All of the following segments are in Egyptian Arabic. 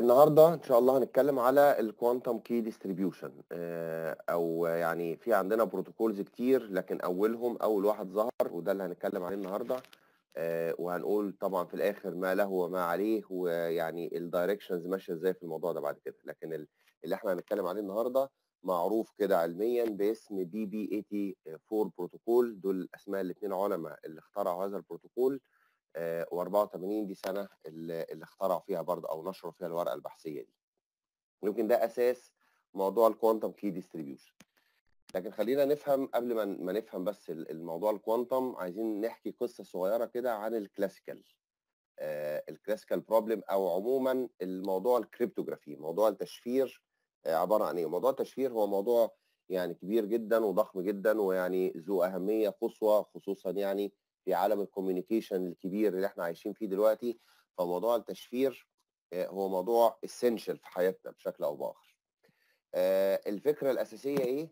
النهارده ان شاء الله هنتكلم على الكوانتم كي ديستريبيوشن او يعني في عندنا بروتوكولز كتير لكن اولهم اول واحد ظهر وده اللي هنتكلم عليه النهارده آه، وهنقول طبعا في الاخر ما له وما عليه ويعني الدايركشنز ماشيه ازاي في الموضوع ده بعد كده لكن ال- اللي احنا هنتكلم عليه النهارده معروف كده علميا باسم بي بي 84 بروتوكول دول اسماء الاثنين علماء اللي اخترعوا هذا البروتوكول و84 دي سنه اللي اللي اخترعوا فيها برضه او نشروا فيها الورقه البحثيه دي يمكن ده اساس موضوع الكوانتم كي ديستريبيوشن لكن خلينا نفهم قبل ما ما نفهم بس ال- الموضوع الكوانتم عايزين نحكي قصه صغيره كده عن الكلاسيكال آه، الكلاسيكال بروبلم او عموما الموضوع الكريبتوغرافي موضوع التشفير آه، عباره عن ايه موضوع التشفير هو موضوع يعني كبير جدا وضخم جدا ويعني ذو اهميه قصوى خصوصا يعني في عالم الكوميونيكيشن الكبير اللي احنا عايشين فيه دلوقتي فموضوع التشفير آه، هو موضوع اسينشال في حياتنا بشكل او باخر آه، الفكره الاساسيه ايه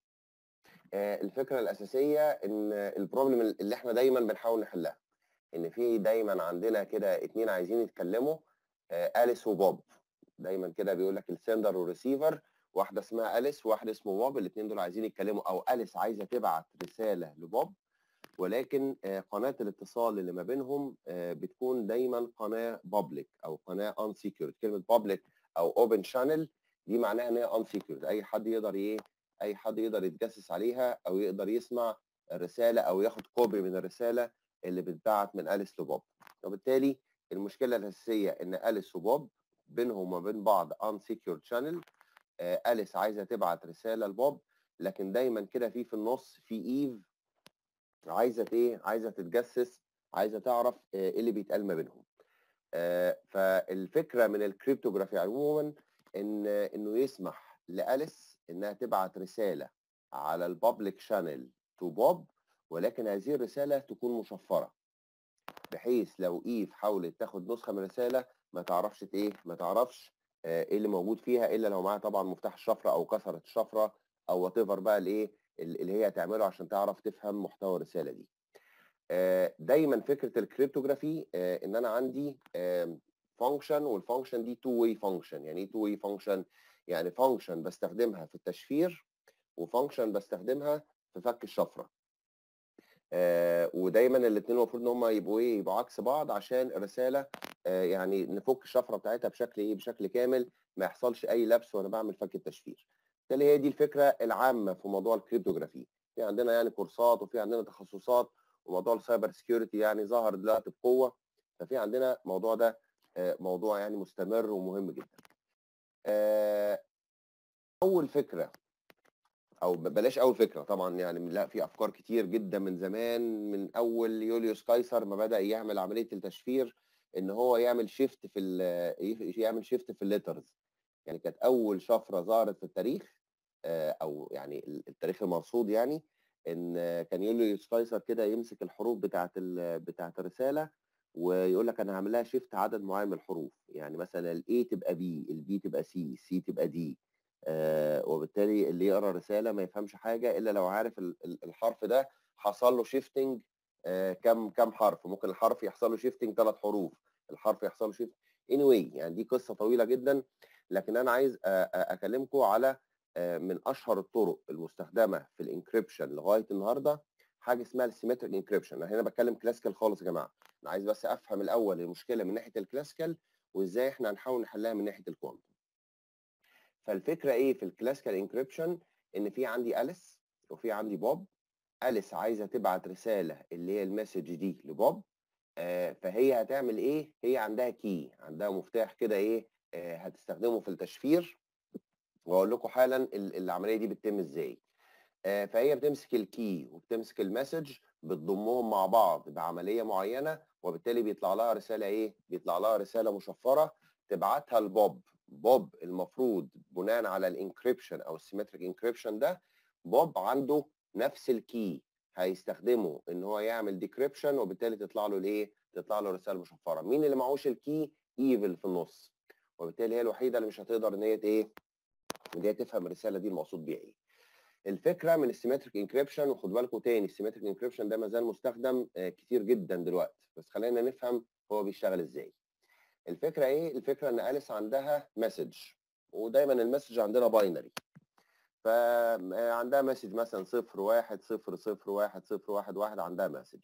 آه، الفكره الاساسيه ان البروبلم اللي احنا دايما بنحاول نحلها ان في دايما عندنا كده اتنين عايزين يتكلموا آه، اليس وبوب دايما كده بيقول لك السندر والريسيفر واحده اسمها اليس وواحد اسمه بوب الاثنين دول عايزين يتكلموا او اليس عايزه تبعت رساله لبوب ولكن آه، قناه الاتصال اللي ما بينهم آه، بتكون دايما قناه بابليك او قناه ان سيكيورد كلمه بابليك او اوبن شانل دي معناها ان هي ان سيكيورد اي حد يقدر ايه اي حد يقدر يتجسس عليها او يقدر يسمع الرساله او ياخد كوبي من الرساله اللي بتبعت من اليس لبوب وبالتالي المشكله الاساسيه ان اليس وبوب بينهم وما بين بعض ان سيكيورد شانل اليس عايزه تبعت رساله لبوب لكن دايما كده في في النص في ايف عايزه ايه عايزه تتجسس عايزه تعرف آه، ايه اللي بيتقال ما بينهم آه، فالفكره من الكريبتوغرافي عموما ان انه يسمح لاليس انها تبعت رساله على البابليك شانل تو بوب ولكن هذه الرساله تكون مشفره بحيث لو ايف حاولت تاخد نسخه من الرساله ما تعرفش ت- ايه ما تعرفش آه، ايه اللي موجود فيها الا لو معاها طبعا مفتاح الشفره او كسرت الشفره او وات ايفر بقى الايه اللي هي هتعمله عشان تعرف تفهم محتوى الرساله دي آه، دايما فكره الكريبتوغرافي آه، ان انا عندي فانكشن والفانكشن دي تو واي فانكشن يعني ايه تو واي فانكشن يعني فانكشن بستخدمها في التشفير وفانكشن بستخدمها في فك الشفره آه، ودايما الاثنين المفروض ان هم يبقوا ايه يبقوا عكس بعض عشان الرساله آه، يعني نفك الشفره بتاعتها بشكل ايه بشكل كامل ما يحصلش اي لبس وانا بعمل فك التشفير بالتالي هي دي الفكره العامه في موضوع الكريبتوغرافي في عندنا يعني كورسات وفي عندنا تخصصات وموضوع السايبر سكيورتي يعني ظهر دلوقتي بقوه ففي عندنا الموضوع ده آه، موضوع يعني مستمر ومهم جدا آه، اول فكره او ب- بلاش اول فكره طبعا يعني لا في افكار كتير جدا من زمان من اول يوليوس قيصر ما بدا يعمل عمليه التشفير ان هو يعمل شيفت في ال- يف- يعمل شيفت في الليترز يعني كانت اول شفره ظهرت في التاريخ آه، او يعني ال- التاريخ المرصود يعني ان آه، كان يوليوس قيصر كده يمسك الحروف بتاعه ال- بتاعه الرساله ويقول لك انا هعمل لها شيفت عدد معين من الحروف يعني مثلا الاي تبقى بي البي تبقى سي سي تبقى دي آه، وبالتالي اللي يقرا رساله ما يفهمش حاجه الا لو عارف ال- ال- الحرف ده حصل له شيفتنج كم كم حرف ممكن الحرف يحصل له شيفتنج ثلاث حروف الحرف يحصل له شيفت anyway يعني دي قصه طويله جدا لكن انا عايز أ- أ- اكلمكم على آه، من اشهر الطرق المستخدمه في الانكريبشن لغايه النهارده حاجه اسمها السيمتريك انكريبشن انا هنا بتكلم كلاسيكال خالص يا جماعه انا عايز بس افهم الاول المشكله من ناحيه الكلاسيكال وازاي احنا هنحاول نحلها من ناحيه الكوانتم فالفكره ايه في الكلاسيكال انكريبشن ان في عندي اليس وفي عندي بوب اليس عايزه تبعت رساله اللي هي المسج دي لبوب آه، فهي هتعمل ايه هي عندها كي عندها مفتاح كده ايه آه، هتستخدمه في التشفير واقول لكم حالا ال- العمليه دي بتتم ازاي آه، فهي بتمسك الكي وبتمسك المسج بتضمهم مع بعض بعمليه معينه وبالتالي بيطلع لها رساله ايه بيطلع لها رساله مشفره تبعتها لبوب بوب المفروض بناء على الانكريبشن او السيمتريك انكريبشن ده بوب عنده نفس الكي هيستخدمه ان هو يعمل ديكريبشن وبالتالي تطلع له الايه تطلع له رساله مشفره مين اللي معهوش الكي ايفل في النص وبالتالي هي الوحيده اللي مش هتقدر ان هي ايه ان هي تفهم الرساله دي المقصود بيها ايه الفكره من السيمتريك انكريبشن وخد بالكم تاني السيمتريك انكريبشن ده ما زال مستخدم آه، كتير جدا دلوقتي بس خلينا نفهم هو بيشتغل ازاي الفكره ايه الفكره ان اليس عندها مسج ودايما المسج عندنا باينري فعندها مسج مثلا صفر واحد صفر صفر واحد صفر واحد واحد عندها مسج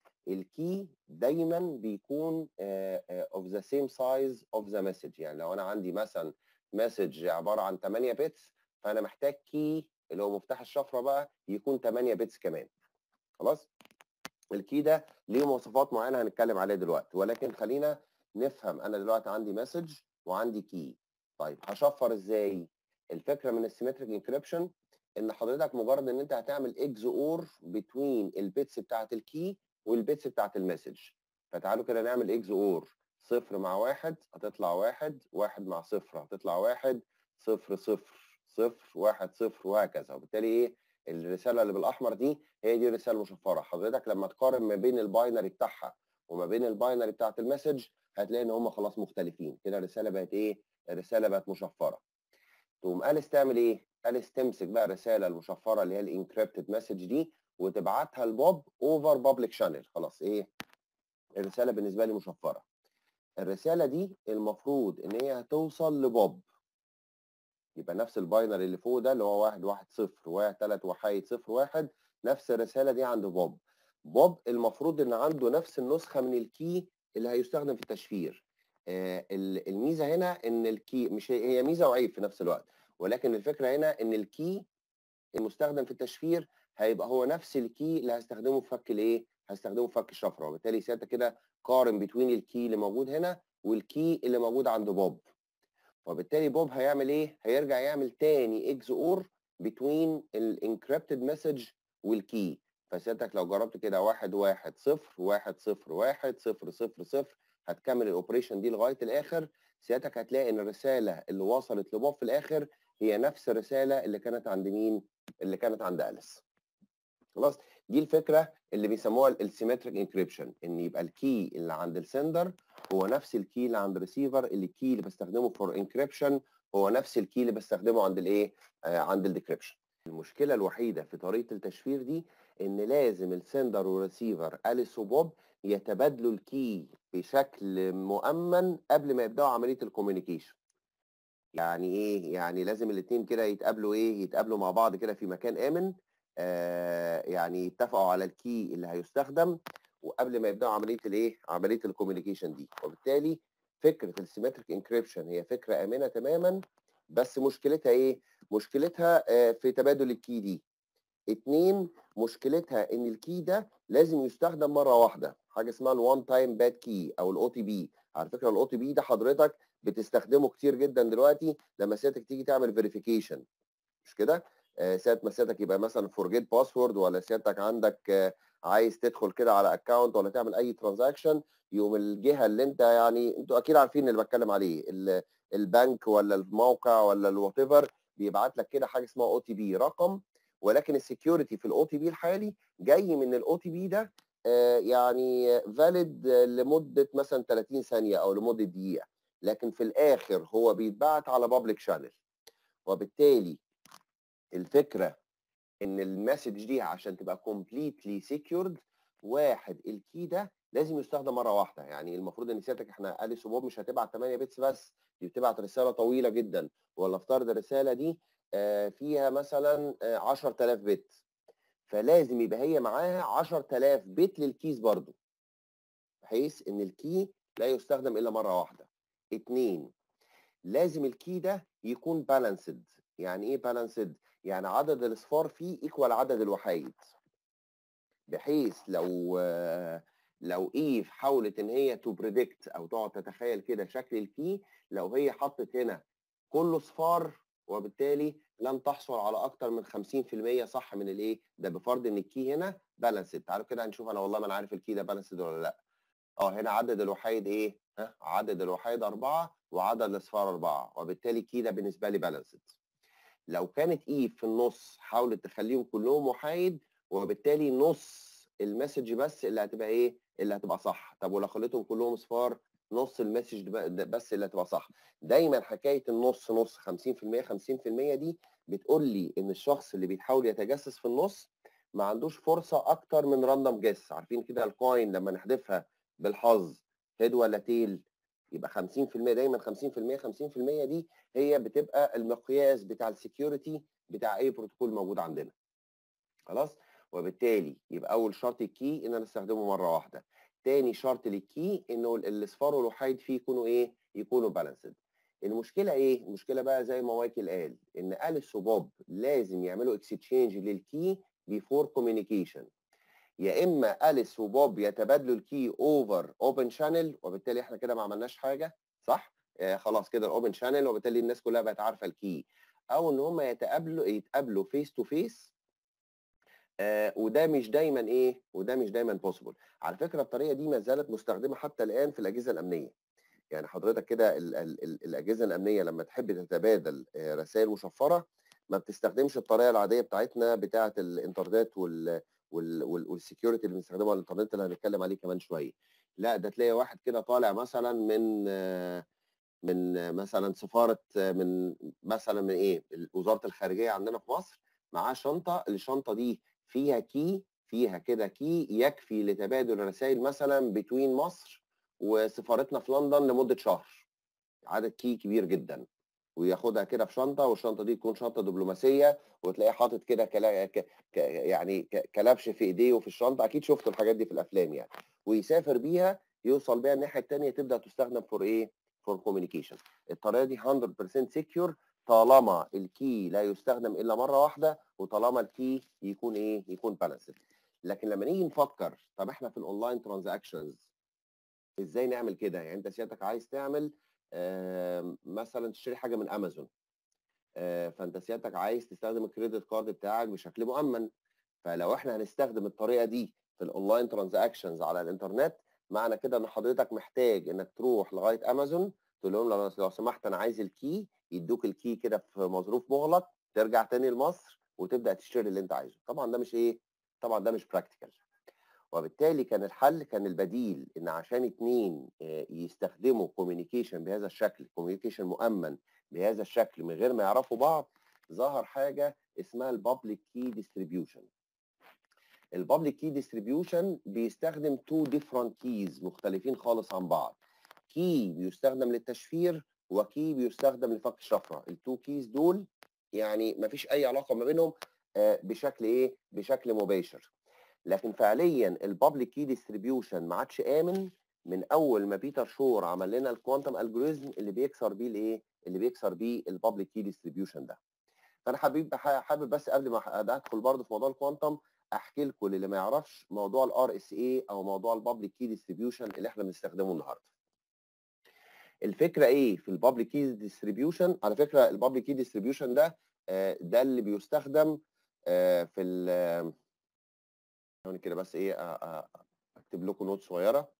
الكي دايما بيكون اوف ذا سيم سايز اوف ذا مسج يعني لو انا عندي مثلا مسج عباره عن 8 بيتس فانا محتاج كي اللي هو مفتاح الشفره بقى يكون 8 بيتس كمان خلاص الكي ده ليه مواصفات معينه هنتكلم عليها دلوقتي ولكن خلينا نفهم انا دلوقتي عندي مسج وعندي كي طيب هشفر ازاي الفكره من السيمتريك انكريبشن ان حضرتك مجرد ان انت هتعمل اكز اور بتوين البيتس بتاعه الكي والبيتس بتاعه المسج فتعالوا كده نعمل اكز اور صفر مع واحد هتطلع واحد واحد مع صفر هتطلع واحد صفر صفر صفر واحد صفر وهكذا وبالتالي ايه الرساله اللي بالاحمر دي هي دي الرساله المشفره حضرتك لما تقارن ما بين الباينري بتاعها وما بين الباينري بتاعت المسج هتلاقي ان هم خلاص مختلفين كده الرساله بقت ايه الرساله بقت مشفره تقوم اليس تعمل ايه اليس تمسك بقى الرساله المشفره اللي هي الانكريبتد مسج دي وتبعتها لبوب اوفر بابليك شانل خلاص ايه الرساله بالنسبه لي مشفره الرساله دي المفروض ان هي هتوصل لبوب يبقى نفس الباينري اللي فوق ده اللي هو واحد واحد صفر واحد تلات وحيد صفر واحد نفس الرساله دي عند بوب بوب المفروض ان عنده نفس النسخه من الكي اللي هيستخدم في التشفير آه الميزه هنا ان الكي مش هي ميزه وعيب في نفس الوقت ولكن الفكره هنا ان الكي المستخدم في التشفير هيبقى هو نفس الكي اللي هستخدمه في فك الايه هستخدمه في فك الشفره وبالتالي ساعتها كده قارن بين الكي اللي موجود هنا والكي اللي موجود عند بوب وبالتالي بوب هيعمل ايه هيرجع يعمل تاني اكس اور بتوين الانكريبتد مسج والكي فسيادتك لو جربت كده واحد واحد صفر واحد صفر واحد صفر صفر صفر هتكمل الاوبريشن دي لغايه الاخر سيادتك هتلاقي ان الرساله اللي وصلت لبوب في الاخر هي نفس الرساله اللي كانت عند مين؟ اللي كانت عند اليس. خلاص دي الفكره اللي بيسموها السيمتريك انكريبشن ان يبقى الكي اللي عند السندر هو نفس الكي اللي عند الريسيفر اللي الكي اللي بستخدمه فور انكريبشن هو نفس الكي اللي بستخدمه عند الايه؟ آه عند الديكريبشن. المشكله الوحيده في طريقه التشفير دي ان لازم السندر والريسيفر اليس وبوب يتبادلوا الكي بشكل مؤمن قبل ما يبداوا عمليه الكوميونيكيشن يعني ايه يعني لازم الاثنين كده يتقابلوا ايه يتقابلوا مع بعض كده في مكان امن آه يعني يتفقوا على الكي اللي هيستخدم وقبل ما يبداوا عمليه الايه عمليه الكوميونيكيشن دي وبالتالي فكره السيمتريك انكريبشن هي فكره امنه تماما بس مشكلتها ايه مشكلتها آه في تبادل الكي دي اتنين مشكلتها ان الكي ده لازم يستخدم مره واحده حاجه اسمها الوان تايم باد كي او الاو تي بي على فكره الاو تي بي ده حضرتك بتستخدمه كتير جدا دلوقتي لما سيادتك تيجي تعمل فيريفيكيشن مش كده آه ساعه ما سيادتك يبقى مثلا فورجيت باسورد ولا سيادتك عندك آه عايز تدخل كده على اكونت ولا تعمل اي ترانزاكشن يوم الجهه اللي انت يعني انتوا اكيد عارفين اللي بتكلم عليه البنك ولا الموقع ولا الوات ايفر بيبعت لك كده حاجه اسمها او تي بي رقم ولكن السكيورتي في الاو تي بي الحالي جاي من الاو تي بي ده آه يعني فاليد لمده مثلا 30 ثانيه او لمده دقيقه لكن في الاخر هو بيتبعت على بابليك شانل وبالتالي الفكره ان المسج دي عشان تبقى كومبليتلي سيكيورد واحد الكي ده لازم يستخدم مره واحده يعني المفروض ان سيادتك احنا اليس وبوب مش هتبعت 8 بيتس بس دي بتبعت رساله طويله جدا ولا افترض الرساله دي فيها مثلا 10000 بت فلازم يبقى هي معاها 10000 بت للكيز برضو بحيث ان الكي لا يستخدم الا مره واحده اتنين لازم الكي ده يكون بالانسد يعني ايه بالانسد يعني عدد الاصفار فيه ايكوال عدد الوحايد بحيث لو لو ايف حاولت ان هي تو بريدكت او تقعد تتخيل كده شكل الكي لو هي حطت هنا كله صفار وبالتالي لن تحصل على اكتر من 50% صح من الايه ده بفرض ان الكي هنا بالانسد تعالوا كده هنشوف انا والله ما انا عارف الكي ده بالانسد ولا لا اه هنا عدد الوحيد ايه ها عدد الوحيد أربعة وعدد الاصفار أربعة وبالتالي الكي ده بالنسبه لي بالانسد لو كانت اي في النص حاولت تخليهم كلهم وحيد وبالتالي نص المسج بس اللي هتبقى ايه اللي هتبقى صح طب ولو خليتهم كلهم صفار نص المسج بس اللي هتبقى صح دايما حكايه النص نص 50% 50% دي بتقول لي ان الشخص اللي بيحاول يتجسس في النص ما عندوش فرصه اكتر من راندوم جيس عارفين كده الكوين لما نحذفها بالحظ هيد ولا تيل يبقى 50% دايما 50% 50% دي هي بتبقى المقياس بتاع السكيورتي بتاع اي بروتوكول موجود عندنا خلاص وبالتالي يبقى اول شرط الكي ان انا استخدمه مره واحده تاني شرط للكي انه الاصفار والوحيد فيه يكونوا ايه يكونوا بالانسد المشكله ايه المشكله بقى زي ما مايكل قال ان اليس وبوب لازم يعملوا اكستشينج للكي بيفور كوميونيكيشن يا اما اليس وبوب يتبادلوا الكي اوفر اوبن شانل وبالتالي احنا كده ما عملناش حاجه صح آه خلاص كده الاوبن شانل وبالتالي الناس كلها بقت عارفه الكي او ان هم يتقابلوا يتقابلوا فيس تو فيس آه وده مش دايما ايه وده مش دايما بوسيبل على فكره الطريقه دي ما زالت مستخدمه حتى الان في الاجهزه الامنيه يعني حضرتك كده ال ال ال الاجهزه الامنيه لما تحب تتبادل آه رسائل مشفره ما بتستخدمش الطريقه العاديه بتاعتنا بتاعه الانترنت وال والسكيورتي اللي بنستخدمه على الانترنت اللي هنتكلم عليه كمان شويه لا ده تلاقي واحد كده طالع مثلا من آه من مثلا سفاره من مثلا من ايه وزاره الخارجيه عندنا في مصر معاه شنطه الشنطه دي فيها كي فيها كده كي يكفي لتبادل الرسائل مثلا بين مصر وسفارتنا في لندن لمده شهر عدد كي كبير جدا وياخدها كده في شنطه والشنطه دي تكون شنطه دبلوماسيه وتلاقيه حاطط كده كلا ك... ك... يعني ك... كلبش في ايديه وفي الشنطه اكيد شفتوا الحاجات دي في الافلام يعني ويسافر بيها يوصل بيها الناحيه الثانيه تبدا تستخدم فور ايه؟ فور كوميونيكيشن الطريقه دي 100% سكيور طالما الكي لا يستخدم الا مره واحده وطالما الكي يكون ايه؟ يكون بالانسد لكن لما نيجي نفكر طب احنا في الاونلاين ترانزاكشنز ازاي نعمل كده؟ يعني انت سيادتك عايز تعمل آه مثلا تشتري حاجه من امازون آه فانت سيادتك عايز تستخدم الكريدت كارد بتاعك بشكل مؤمن فلو احنا هنستخدم الطريقه دي في الاونلاين ترانزاكشنز على الانترنت معنى كده ان حضرتك محتاج انك تروح لغايه امازون تقول لهم لو, لو سمحت انا عايز الكي يدوك الكي كده في مظروف مغلق ترجع تاني لمصر وتبدا تشتري اللي انت عايزه طبعا ده مش ايه طبعا ده مش براكتيكال وبالتالي كان الحل كان البديل ان عشان اتنين يستخدموا كوميونيكيشن بهذا الشكل كوميونيكيشن مؤمن بهذا الشكل من غير ما يعرفوا بعض ظهر حاجه اسمها البابليك كي ديستريبيوشن البابليك كي ديستريبيوشن بيستخدم تو ديفرنت كيز مختلفين خالص عن بعض كي بيستخدم للتشفير وكي بيستخدم لفك الشفره التو كيز دول يعني ما فيش اي علاقه ما بينهم بشكل ايه بشكل مباشر لكن فعليا البابليك كي ديستريبيوشن ما عادش امن من اول ما بيتر شور عمل لنا الكوانتم الجوريزم اللي بيكسر بيه الايه اللي بيكسر بيه البابليك كي ديستريبيوشن ده فانا حبيب حابب بس قبل ما ادخل برضه في موضوع الكوانتم احكي لكم اللي ما يعرفش موضوع الار اس اي او موضوع البابليك كي ديستريبيوشن اللي احنا بنستخدمه النهارده الفكره ايه في البابليك كي ديستريبيوشن على فكره البابليك كي ديستريبيوشن ده ده اللي بيستخدم في ال ثواني كده بس ايه اكتب لكم نوت صغيره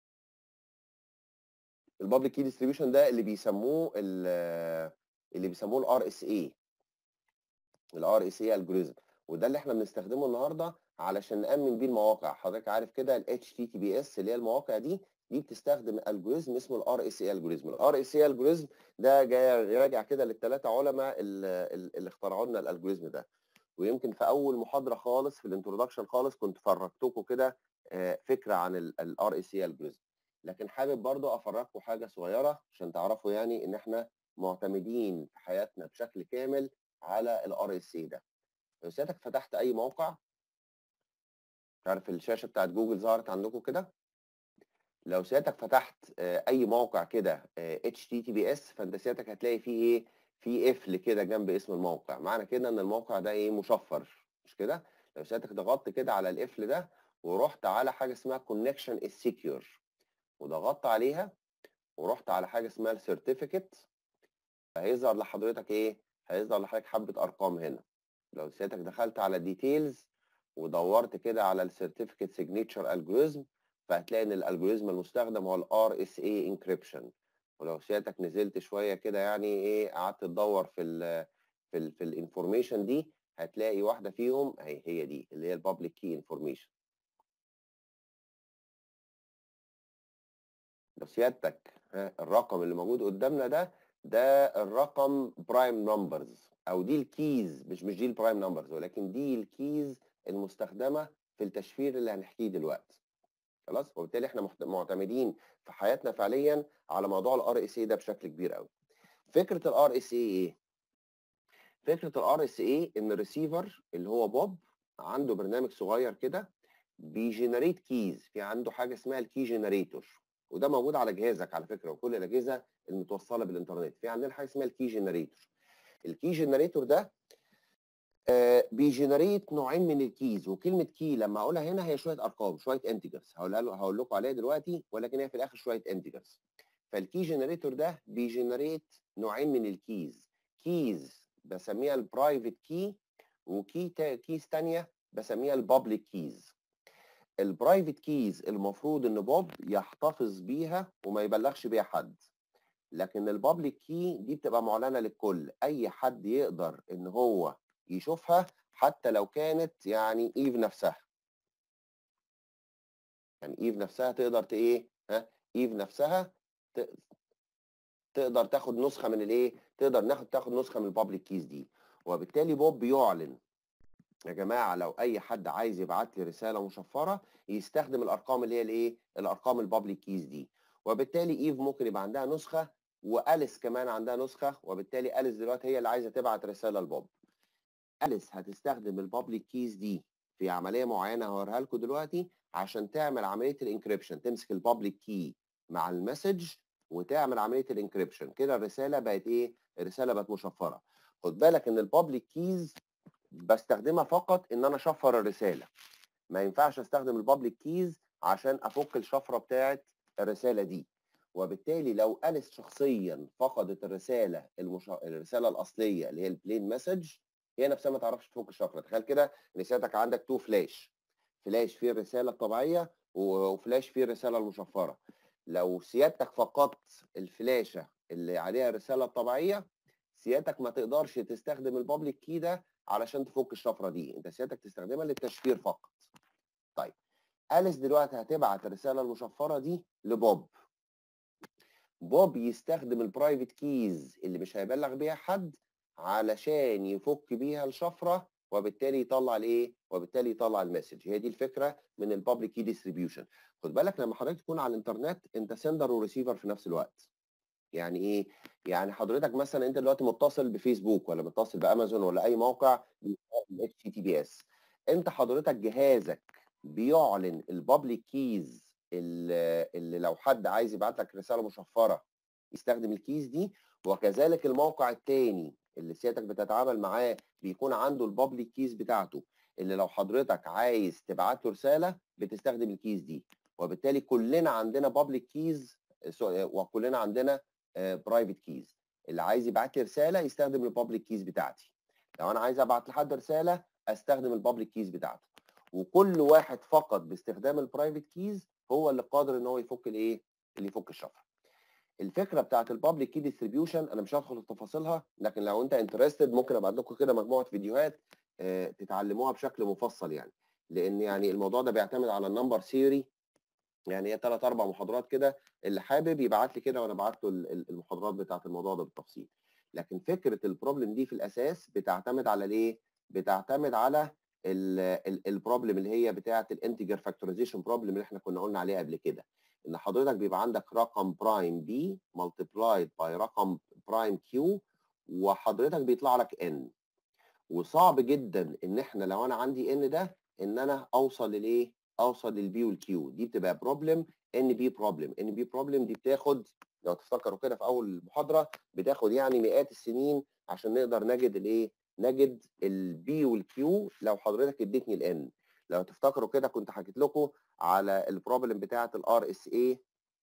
البابليك كي ديستريبيوشن ده اللي بيسموه اللي بيسموه الار اس اي الار اس اي الجوريزم وده اللي احنا بنستخدمه النهارده علشان نامن بيه المواقع حضرتك عارف كده الاتش تي تي بي اس اللي هي المواقع دي دي بتستخدم الجوريزم اسمه الار اس اي الجوريزم الار اس اي الجوريزم ده جاي راجع كده للثلاثه علماء اللي اخترعوا لنا الالجوريزم ده ويمكن في اول محاضره خالص في الانترودكشن خالص كنت فرجتكم كده فكره عن الار اس اي الجوريزم لكن حابب برضو افرجكم حاجه صغيره عشان تعرفوا يعني ان احنا معتمدين في حياتنا بشكل كامل على الار اس اي ده لو سيادتك فتحت اي موقع عارف الشاشه بتاعت جوجل ظهرت عندكم كده لو سيادتك فتحت اي موقع كده اتش تي تي بي اس فانت سيادتك هتلاقي فيه ايه في قفل كده جنب اسم الموقع معنى كده ان الموقع ده ايه مشفر مش كده لو سيادتك ضغطت كده على القفل ده ورحت على حاجه اسمها كونكشن السكيور وضغطت عليها ورحت على حاجه اسمها السيرتيفيكت هيظهر لحضرتك ايه هيظهر لحضرتك حبه ارقام هنا لو سيادتك دخلت على ديتيلز ودورت كده على السيرتيفيكت سيجنتشر الجوريزم فهتلاقي ان الالجوريزم المستخدم هو الار اس اي انكريبشن ولو سيادتك نزلت شويه كده يعني ايه قعدت تدور في ال في ال في الانفورميشن دي هتلاقي واحده فيهم هي هي دي اللي هي البابليك كي انفورميشن لو سيادتك الرقم اللي موجود قدامنا ده ده الرقم برايم نمبرز او دي الكيز مش مش دي البرايم نمبرز ولكن دي الكيز المستخدمه في التشفير اللي هنحكيه دلوقتي خلاص وبالتالي احنا محت- معتمدين في حياتنا فعليا على موضوع الار اس اي ده بشكل كبير قوي فكره الار اس اي ايه فكره الار اس اي ان الريسيفر اللي هو بوب عنده برنامج صغير كده بيجنريت كيز في عنده حاجه اسمها الكي جنريتور وده موجود على جهازك على فكره وكل الاجهزه المتوصله بالانترنت في عندنا حاجه اسمها الكي جنريتور الكي جنريتور ده آه، بيجنريت نوعين من الكيز وكلمه كي لما اقولها هنا هي شويه ارقام شويه انتجرز هقول هقول لكم عليها دلوقتي ولكن هي في الاخر شويه انتجرز فالكي جنريتور ده بيجنريت نوعين من الكيز كيز بسميها البرايفت كي وكي تا- كيز ثانيه بسميها البابليك كيز البرايفت كيز المفروض ان بوب يحتفظ بيها وما يبلغش بيها حد لكن البابليك كي دي بتبقى معلنه للكل اي حد يقدر ان هو يشوفها حتى لو كانت يعني ايف نفسها يعني ايف نفسها تقدر ت- ايه ها ايف نفسها ت- تقدر تاخد نسخه من الايه تقدر ناخد تاخد نسخه من البابليك كيز دي وبالتالي بوب بيعلن يا جماعه لو اي حد عايز يبعت لي رساله مشفره يستخدم الارقام اللي هي الايه الارقام البابليك كيز دي وبالتالي ايف ممكن يبقى عندها نسخه واليس كمان عندها نسخه وبالتالي اليس دلوقتي هي اللي عايزه تبعت رساله لبوب اليس هتستخدم البابليك كيز دي في عمليه معينه هوريها لكم دلوقتي عشان تعمل عمليه الانكريبشن تمسك البابليك كي مع المسج وتعمل عمليه الانكريبشن كده الرساله بقت ايه الرساله بقت مشفره خد بالك ان البابليك كيز بستخدمها فقط ان انا اشفر الرساله ما ينفعش استخدم البابليك كيز عشان افك الشفره بتاعه الرساله دي وبالتالي لو اليس شخصيا فقدت الرساله المش... الرساله الاصليه اللي هي البلين مسج هي نفسها ما تعرفش تفك الشفره تخيل كده ان سيادتك عندك تو فلاش فلاش فيه الرساله الطبيعيه وفلاش فيه الرساله المشفره لو سيادتك فقدت الفلاشه اللي عليها الرساله الطبيعيه سيادتك ما تقدرش تستخدم البابليك كي ده علشان تفك الشفره دي انت سيادتك تستخدمها للتشفير فقط طيب اليس دلوقتي هتبعت الرساله المشفره دي لبوب بوب يستخدم البرايفت كيز اللي مش هيبلغ بيها حد علشان يفك بيها الشفره وبالتالي يطلع الايه وبالتالي يطلع المسج هي دي الفكره من البابليك كي ديستريبيوشن خد بالك لما حضرتك تكون على الانترنت انت سندر وريسيفر في نفس الوقت يعني ايه يعني حضرتك مثلا انت دلوقتي متصل بفيسبوك ولا متصل بامازون ولا اي موقع اتش تي تي بي اس انت حضرتك جهازك بيعلن البابليك كيز اللي, اللي لو حد عايز يبعت لك رساله مشفره يستخدم الكيز دي وكذلك الموقع الثاني اللي سيادتك بتتعامل معاه بيكون عنده البابليك كيز بتاعته اللي لو حضرتك عايز تبعت له رساله بتستخدم الكيز دي وبالتالي كلنا عندنا بابليك كيز وكلنا عندنا برايفت كيز اللي عايز يبعت لي رساله يستخدم البابليك كيز بتاعتي لو انا عايز ابعت لحد رساله استخدم البابليك كيز بتاعته وكل واحد فقط باستخدام البرايفت كيز هو اللي قادر ان هو يفك الايه اللي يفك الشفره الفكره بتاعت البابليك كي ديستريبيوشن انا مش هدخل في تفاصيلها لكن لو انت انترستد ممكن ابعت لكم كده مجموعه فيديوهات آه تتعلموها بشكل مفصل يعني لان يعني الموضوع ده بيعتمد على النمبر ثيوري يعني هي ثلاث اربع محاضرات كده اللي حابب يبعت لي كده وانا ابعت له المحاضرات بتاعت الموضوع ده بالتفصيل لكن فكره البروبلم دي في الاساس بتعتمد على الايه بتعتمد على البروبلم اللي هي بتاعه الانتجر فاكتورايزيشن بروبلم اللي احنا كنا قلنا عليها قبل كده ان حضرتك بيبقى عندك رقم برايم بي ملتبلايد باي رقم برايم كيو وحضرتك بيطلع لك ان وصعب جدا ان احنا لو انا عندي ان ده ان انا اوصل للايه اوصل للبي والكيو دي بتبقى بروبلم ان بي بروبلم ان بي بروبلم دي بتاخد لو تفتكروا كده في اول المحاضره بتاخد يعني مئات السنين عشان نقدر نجد الايه نجد البي والكيو لو حضرتك اديتني الان لو تفتكروا كده كنت حكيت لكم على البروبلم بتاعه الار اس اي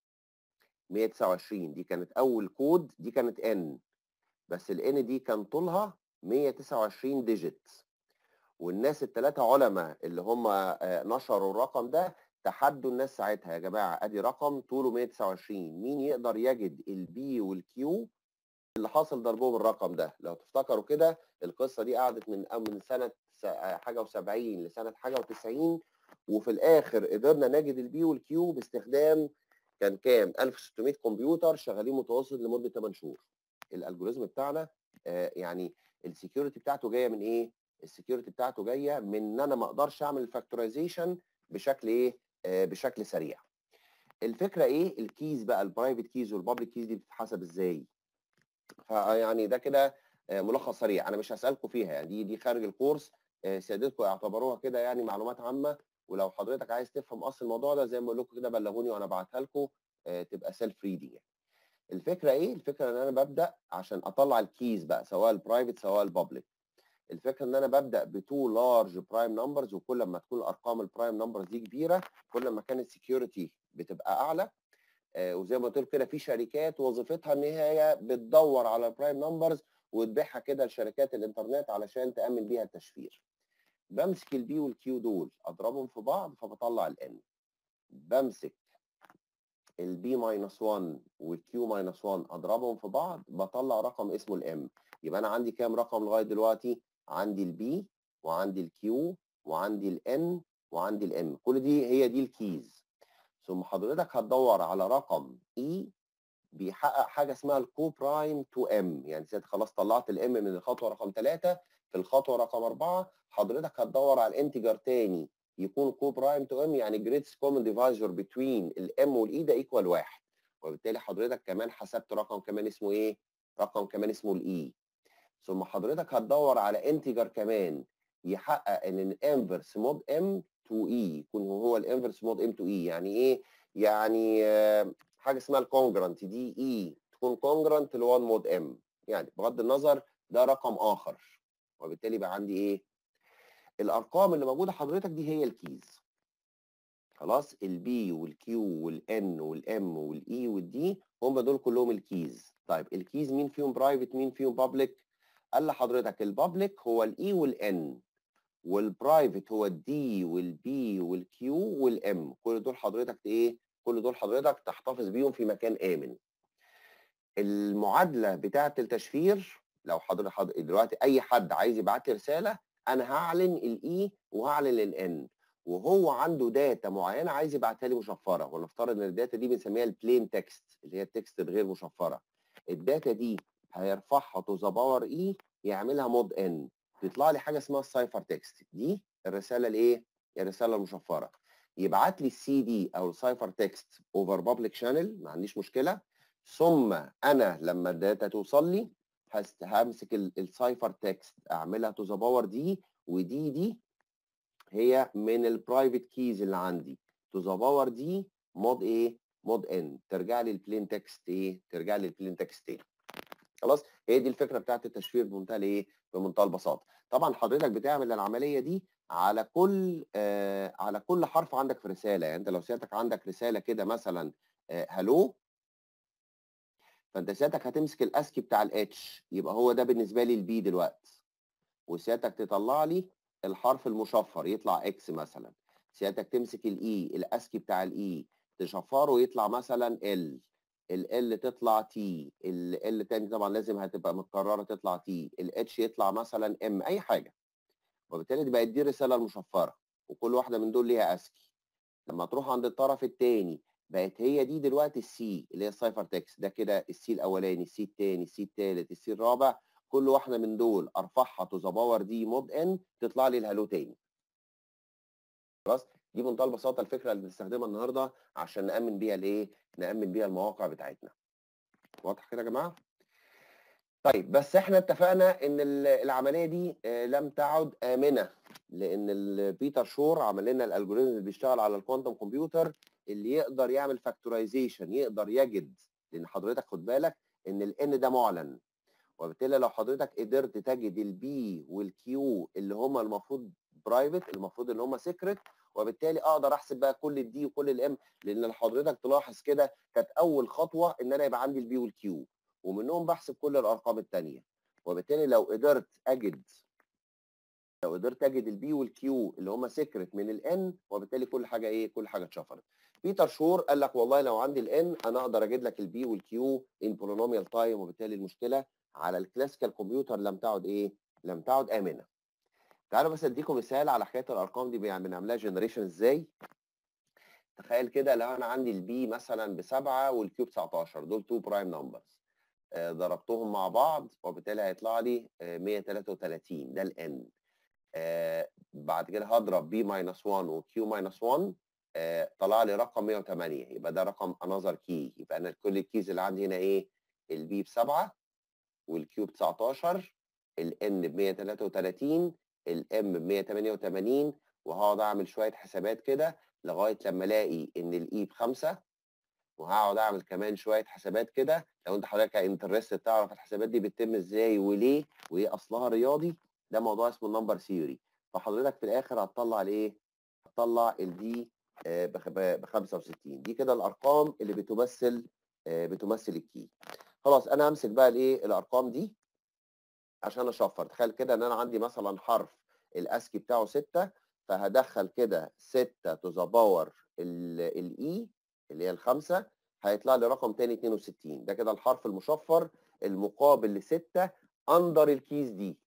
129 دي كانت اول كود دي كانت ان بس الان دي كان طولها 129 ديجيت والناس الثلاثه علماء اللي هم نشروا الرقم ده تحدوا الناس ساعتها يا جماعه ادي رقم طوله 129 مين يقدر يجد البي والكيو اللي حاصل ضربهم الرقم ده لو تفتكروا كده القصه دي قعدت من من سنه حاجه و70 لسنه حاجه و90 وفي الاخر قدرنا نجد البي والكيو باستخدام كان كام 1600 كمبيوتر شغالين متواصل لمده 8 شهور الالجوريزم بتاعنا آه يعني السكيورتي بتاعته جايه من ايه السكيورتي بتاعته جايه من ان انا ما اقدرش اعمل الفاكتورايزيشن بشكل ايه آه، بشكل سريع الفكره ايه الكيز بقى البرايفت كيز والبابليك كيز دي بتتحسب ازاي فيعني ده كده آه، ملخص سريع انا مش هسالكم فيها يعني دي دي خارج الكورس آه، سيادتكم اعتبروها كده يعني معلومات عامه ولو حضرتك عايز تفهم اصل الموضوع ده زي ما بقول لكم كده بلغوني وانا ابعتها لكم آه، تبقى سيلف ريدنج يعني. الفكره ايه الفكره ان انا ببدا عشان اطلع الكيز بقى سواء البرايفت سواء البابليك الفكره ان انا ببدا بتو لارج برايم نمبرز وكل ما تكون ارقام البرايم نمبرز دي كبيره كل ما كانت السكيورتي بتبقى اعلى آه، وزي ما قلت لكم كده في شركات وظيفتها ان هي بتدور على البرايم نمبرز وتبيعها كده لشركات الانترنت علشان تامن بيها التشفير بمسك البي والكيو دول اضربهم في بعض فبطلع الان بمسك البي ماينس 1 والكيو ماينس 1 اضربهم في بعض بطلع رقم اسمه الام يبقى انا عندي كام رقم لغايه دلوقتي عندي البي وعندي الكيو وعندي الان وعندي الام كل دي هي دي الكيز ثم حضرتك هتدور على رقم اي بيحقق حاجه اسمها الكو برايم تو ام يعني سيادة خلاص طلعت الام من الخطوه رقم 3 في الخطوه رقم 4 حضرتك هتدور على الانتجر تاني يكون كو برايم تو ام يعني جريتس كومن ديفايزر بتوين الام والاي ده ايكوال واحد وبالتالي حضرتك كمان حسبت رقم كمان اسمه ايه؟ رقم كمان اسمه الاي ثم حضرتك هتدور على انتجر كمان يحقق ان الانفرس مود ام تو اي يكون هو الانفرس مود ام تو اي يعني ايه؟ يعني آه، حاجه اسمها الكونجرانت دي اي تكون كونجرانت ل 1 مود ام يعني بغض النظر ده رقم اخر وبالتالي بقى عندي ايه؟ الارقام اللي موجوده حضرتك دي هي الكيز خلاص البي والكيو والان والام والاي والدي هم دول كلهم الكيز طيب الكيز مين فيهم برايفت مين فيهم بابليك قال لحضرتك البابليك هو الاي والان والبرايفت هو الدي والبي والكيو والام كل دول حضرتك ايه كل دول حضرتك تحتفظ بيهم في مكان امن المعادله بتاعه التشفير لو حضرتك حضر دلوقتي اي حد عايز يبعت لي رساله انا هعلن الاي وهعلن الان وهو عنده داتا معينه عايز يبعتها لي مشفره ونفترض ان الداتا دي بنسميها البلين تكست اللي هي التكست الغير مشفره الداتا دي هيرفعها تو ذا باور اي يعملها مود ان تطلع لي حاجه اسمها السايفر تكست دي الرساله الايه الرساله المشفره يبعت لي السي دي او السايفر تكست اوفر بابليك شانل ما عنديش مشكله ثم انا لما الداتا توصل لي هست- همسك السايفر تكست اعملها تو ذا باور دي ودي دي هي من البرايفت كيز اللي عندي تو ذا باور دي مود ايه مود ان ترجع لي البلين تكست ايه ترجع لي البلين تكست ايه خلاص هي دي الفكره بتاعت التشفير بمنتهى الايه بمنتهى البساطه طبعا حضرتك بتعمل العمليه دي على كل آه على كل حرف عندك في رساله يعني انت لو سيادتك عندك رساله كده مثلا آه هلو فانت سيادتك هتمسك الاسكي بتاع الاتش يبقى هو ده بالنسبه لي البي دلوقتي وسيادتك تطلع لي الحرف المشفر يطلع اكس مثلا سيادتك تمسك الاي الاسكي بتاع الاي تشفره يطلع مثلا ال ال تطلع تي ال تاني طبعا لازم هتبقى متكرره تطلع تي الاتش يطلع مثلا ام اي حاجه وبالتالي دي بقت دي الرساله المشفره وكل واحده من دول ليها اسكي لما تروح عند الطرف الثاني بقت هي دي دلوقتي السي اللي هي السايفر تكست ده كده السي الاولاني السي الثاني السي الثالث السي الرابع كل واحده من دول ارفعها تو ذا باور دي مود ان تطلع لي الهالو تاني خلاص دي بمنتهى البساطه الفكره اللي بنستخدمها النهارده عشان نامن بيها الايه نامن بيها المواقع بتاعتنا واضح كده يا جماعه طيب بس احنا اتفقنا ان ال- العمليه دي آه، لم تعد امنه لان ال- بيتر شور عمل لنا الالجوريزم اللي بيشتغل على الكوانتم كمبيوتر اللي يقدر يعمل فاكتورايزيشن يقدر يجد لان حضرتك خد بالك ان الان ده معلن وبالتالي لو حضرتك قدرت تجد البي والكيو اللي هم المفروض برايفت المفروض ان هم سيكريت وبالتالي اقدر احسب بقى كل الدي وكل الام لان لو حضرتك تلاحظ كده كانت اول خطوه ان انا يبقى عندي البي والكيو ومنهم بحسب كل الارقام الثانيه وبالتالي لو قدرت اجد لو قدرت اجد البي والكيو اللي هم سيكريت من الان وبالتالي كل حاجه ايه كل حاجه اتشفرت بيتر شور قال لك والله لو عندي الان انا اقدر اجد لك البي والكيو ان بولينوميال تايم وبالتالي المشكله على الكلاسيكال كمبيوتر لم تعد ايه لم تعد امنه تعالوا بس اديكم مثال على حكايه الارقام دي بنعم- بنعملها جنريشن ازاي تخيل كده لو انا عندي البي مثلا بسبعه والكيو ب 19 دول تو برايم نمبرز ضربتهم مع بعض وبالتالي هيطلع لي آه، 133 ده الان بعد كده هضرب بي ماينس 1 وكيو ماينس 1 آه، طلع لي رقم 108 يبقى ده رقم انذر كي يبقى انا كل الكيز اللي عندي هنا ايه البي ب 7 والكيو ب 19 الان ب 133 الام ب 188 وهقعد اعمل شويه حسابات كده لغايه لما الاقي ان الاي بخمسه وهقعد اعمل كمان شويه حسابات كده لو انت حضرتك انترست تعرف الحسابات دي بتتم ازاي وليه وايه اصلها رياضي ده موضوع اسمه النمبر ثيوري فحضرتك في الاخر هتطلع الايه؟ هتطلع الدي ب 65 دي كده الارقام اللي بتمثل آه، بتمثل الكي خلاص انا همسك بقى الايه الارقام دي عشان اشفر تخيل كده ان انا عندي مثلا حرف الاسكي بتاعه 6 فهدخل كده 6 تو ذا باور الاي اللي هي الخمسه هيطلع لي رقم تاني 62 ده كده الحرف المشفر المقابل ل 6 اندر الكيز دي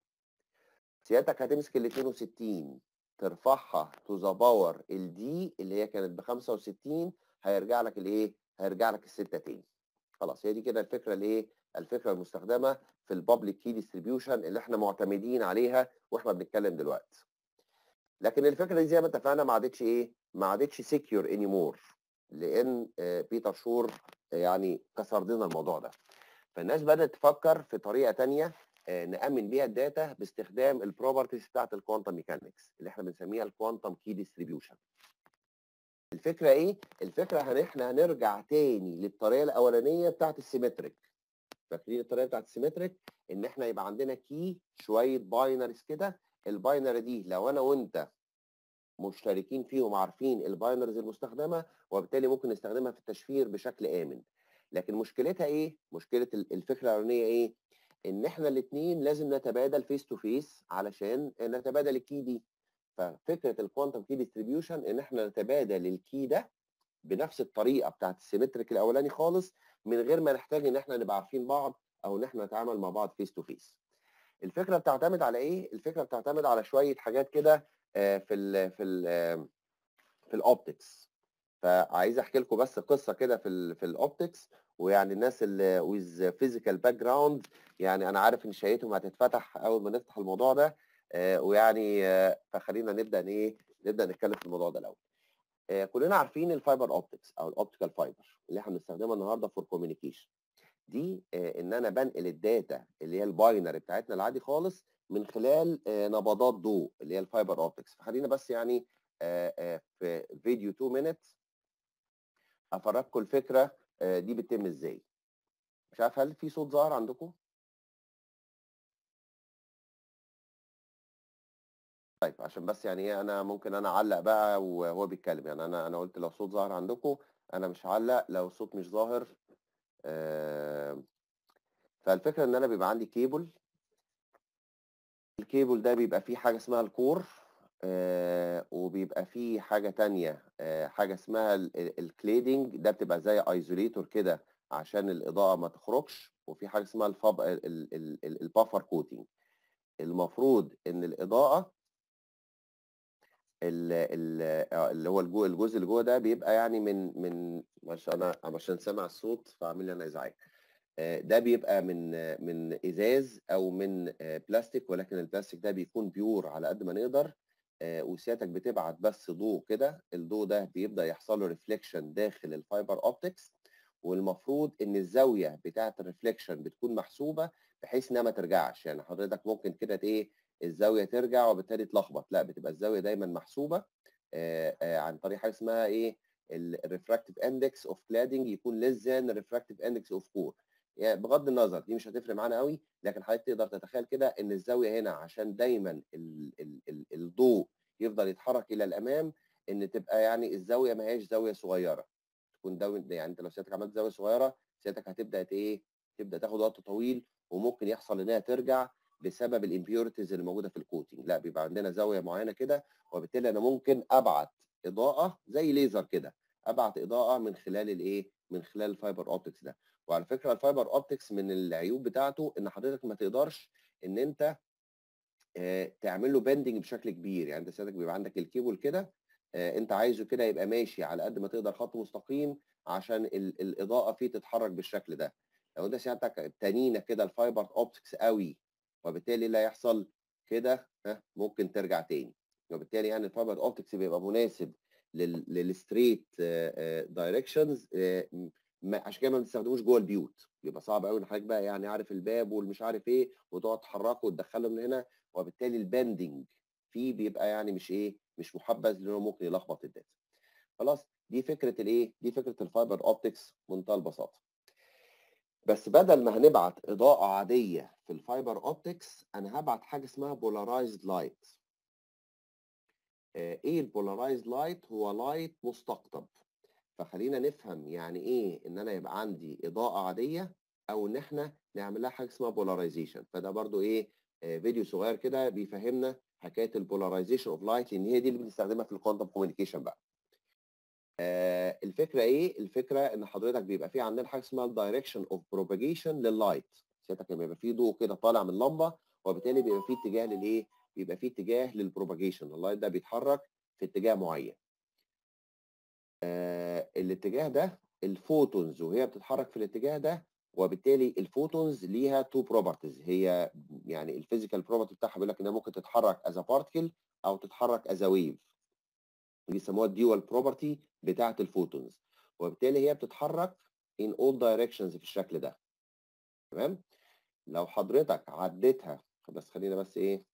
سيادتك هتمسك ال 62 ترفعها تو ذا باور الدي اللي هي كانت ب 65 هيرجع لك الايه؟ هيرجع لك السته تاني. خلاص هي دي كده الفكره الايه؟ الفكره المستخدمه في البابليك كي ديستريبيوشن اللي احنا معتمدين عليها واحنا بنتكلم دلوقتي. لكن الفكره دي زي ما اتفقنا ما عادتش ايه؟ ما عادتش سكيور اني مور لان آه، بيتر شور يعني كسر لنا الموضوع ده. فالناس بدات تفكر في طريقه ثانيه نامن بيها الداتا باستخدام البروبرتيز بتاعت الكوانتم ميكانكس اللي احنا بنسميها الكوانتم كي ديستريبيوشن الفكره ايه الفكره ان احنا هنرجع تاني للطريقه الاولانيه بتاعت السيمتريك فاكرين الطريقه بتاعت السيمتريك ان احنا يبقى عندنا كي شويه باينرز كده الباينري دي لو انا وانت مشتركين فيهم عارفين الباينرز المستخدمه وبالتالي ممكن نستخدمها في التشفير بشكل امن لكن مشكلتها ايه مشكله الفكره الاولانيه ايه ان احنا الاثنين لازم نتبادل فيس تو فيس علشان نتبادل الكي دي ففكره الكوانتم كي ديستريبيوشن ان احنا نتبادل الكي ده بنفس الطريقه بتاعت السيمتريك الاولاني خالص من غير ما نحتاج ان احنا نبقى عارفين بعض او ان احنا نتعامل مع بعض فيس تو فيس الفكره بتعتمد على ايه الفكره بتعتمد على شويه حاجات كده آه، في ال في ال في الاوبتكس فعايز احكي لكم بس قصه كده في ال في الاوبتكس ويعني الناس اللي ويز فيزيكال باك جراوند يعني انا عارف ان شهيتهم هتتفتح اول ما نفتح الموضوع ده آه، ويعني آه، فخلينا نبدا ايه نبدا نتكلم في الموضوع ده الاول آه، كلنا عارفين الفايبر اوبتكس او الاوبتيكال فايبر اللي احنا بنستخدمها النهارده فور كوميونيكيشن دي ان انا بنقل الداتا اللي هي الباينري بتاعتنا العادي خالص من خلال نبضات ضوء اللي هي الفايبر اوبتكس فخلينا بس يعني في فيديو 2 مينتس افرجكم الفكره دي بتتم ازاي مش عارف هل في صوت ظاهر عندكم طيب عشان بس يعني ايه انا ممكن انا اعلق بقى وهو بيتكلم يعني انا انا قلت لو صوت ظاهر عندكم انا مش هعلق لو الصوت مش ظاهر آه فالفكره ان انا بيبقى عندي كيبل الكيبل ده بيبقى فيه حاجه اسمها الكور آه وبيبقى فيه حاجه تانية آه حاجه اسمها الكليدنج ده بتبقى زي ايزوليتور كده عشان الاضاءه ما تخرجش وفي حاجه اسمها الفاب البافر كوتنج المفروض ان الاضاءه اللي هو الجزء اللي جوه ده بيبقى يعني من من عشان انا عشان سامع الصوت فعامل لي انا ازعاج ده بيبقى من من ازاز او من بلاستيك ولكن البلاستيك ده بيكون بيور على قد ما نقدر وسيادتك بتبعت بس ضوء كده الضوء ده بيبدا يحصل له ريفليكشن داخل الفايبر اوبتكس والمفروض ان الزاويه بتاعه الريفليكشن بتكون محسوبه بحيث انها ما ترجعش يعني حضرتك ممكن كده ايه الزاويه ترجع وبالتالي تلخبط لا بتبقى الزاويه دايما محسوبه آآ آآ عن طريق حاجه اسمها ايه الريفراكتيف اندكس اوف كلادنج يكون ليس ذان الريفراكتيف اندكس اوف كور يعني بغض النظر دي مش هتفرق معانا قوي لكن حضرتك تقدر تتخيل كده ان الزاويه هنا عشان دايما ال ال ال الضوء يفضل يتحرك الى الامام ان تبقى يعني الزاويه ما هياش زاويه صغيره تكون داون يعني انت لو سيادتك عملت زاويه صغيره سيادتك هتبدا ايه تبدا تاخد وقت طويل وممكن يحصل انها ترجع بسبب الامبيورتيز اللي موجوده في الكوتنج لا بيبقى عندنا زاويه معينه كده وبالتالي انا ممكن ابعت اضاءه زي ليزر كده ابعت اضاءه من خلال الايه من خلال الفايبر اوبتكس ده وعلى فكره الفايبر اوبتكس من العيوب بتاعته ان حضرتك ما تقدرش ان انت آه تعمل له بندنج بشكل كبير يعني انت سيادتك بيبقى عندك الكيبل كده آه انت عايزه كده يبقى ماشي على قد ما تقدر خط مستقيم عشان الاضاءه فيه تتحرك بالشكل ده لو انت سيادتك تنينه كده الفايبر اوبتكس قوي وبالتالي اللي هيحصل كده ممكن ترجع تاني وبالتالي يعني الفايبر اوبتكس بيبقى مناسب للستريت دايركشنز عشان كده ما بنستخدموش جوه البيوت بيبقى صعب قوي ان حضرتك بقى يعني عارف الباب والمش عارف ايه وتقعد تحركه وتدخله من هنا وبالتالي الباندنج فيه بيبقى يعني مش ايه مش محبذ لانه ممكن يلخبط الداتا خلاص دي فكره الايه دي فكره الفايبر اوبتكس بمنتهى البساطه بس بدل ما هنبعت اضاءه عاديه في الفايبر اوبتكس انا هبعت حاجه اسمها بولارايزد لايت ايه البولارايزد لايت هو لايت مستقطب فخلينا نفهم يعني ايه ان انا يبقى عندي اضاءه عاديه او ان احنا نعمل لها حاجه اسمها بولاريزيشن فده برضو ايه آه فيديو صغير كده بيفهمنا حكايه البولاريزيشن اوف لايت لان هي دي اللي بنستخدمها في الكوانتم كوميونيكيشن بقى آه الفكره ايه الفكره ان حضرتك بيبقى في عندنا حاجه اسمها الدايركشن اوف بروباجيشن لللايت سيادتك لما يبقى في ضوء كده طالع من لمبه وبالتالي بيبقى في اتجاه للايه بيبقى في اتجاه للبروباجيشن اللايت ده بيتحرك في اتجاه معين آه الاتجاه ده الفوتونز وهي بتتحرك في الاتجاه ده وبالتالي الفوتونز ليها تو بروبرتيز هي يعني الفيزيكال بروبرتي بتاعها بيقول لك انها ممكن تتحرك از بارتكل او تتحرك از ويف دي بيسموها الديوال بروبرتي بتاعه الفوتونز وبالتالي هي بتتحرك in all directions في الشكل ده تمام لو حضرتك عديتها بس خلينا بس ايه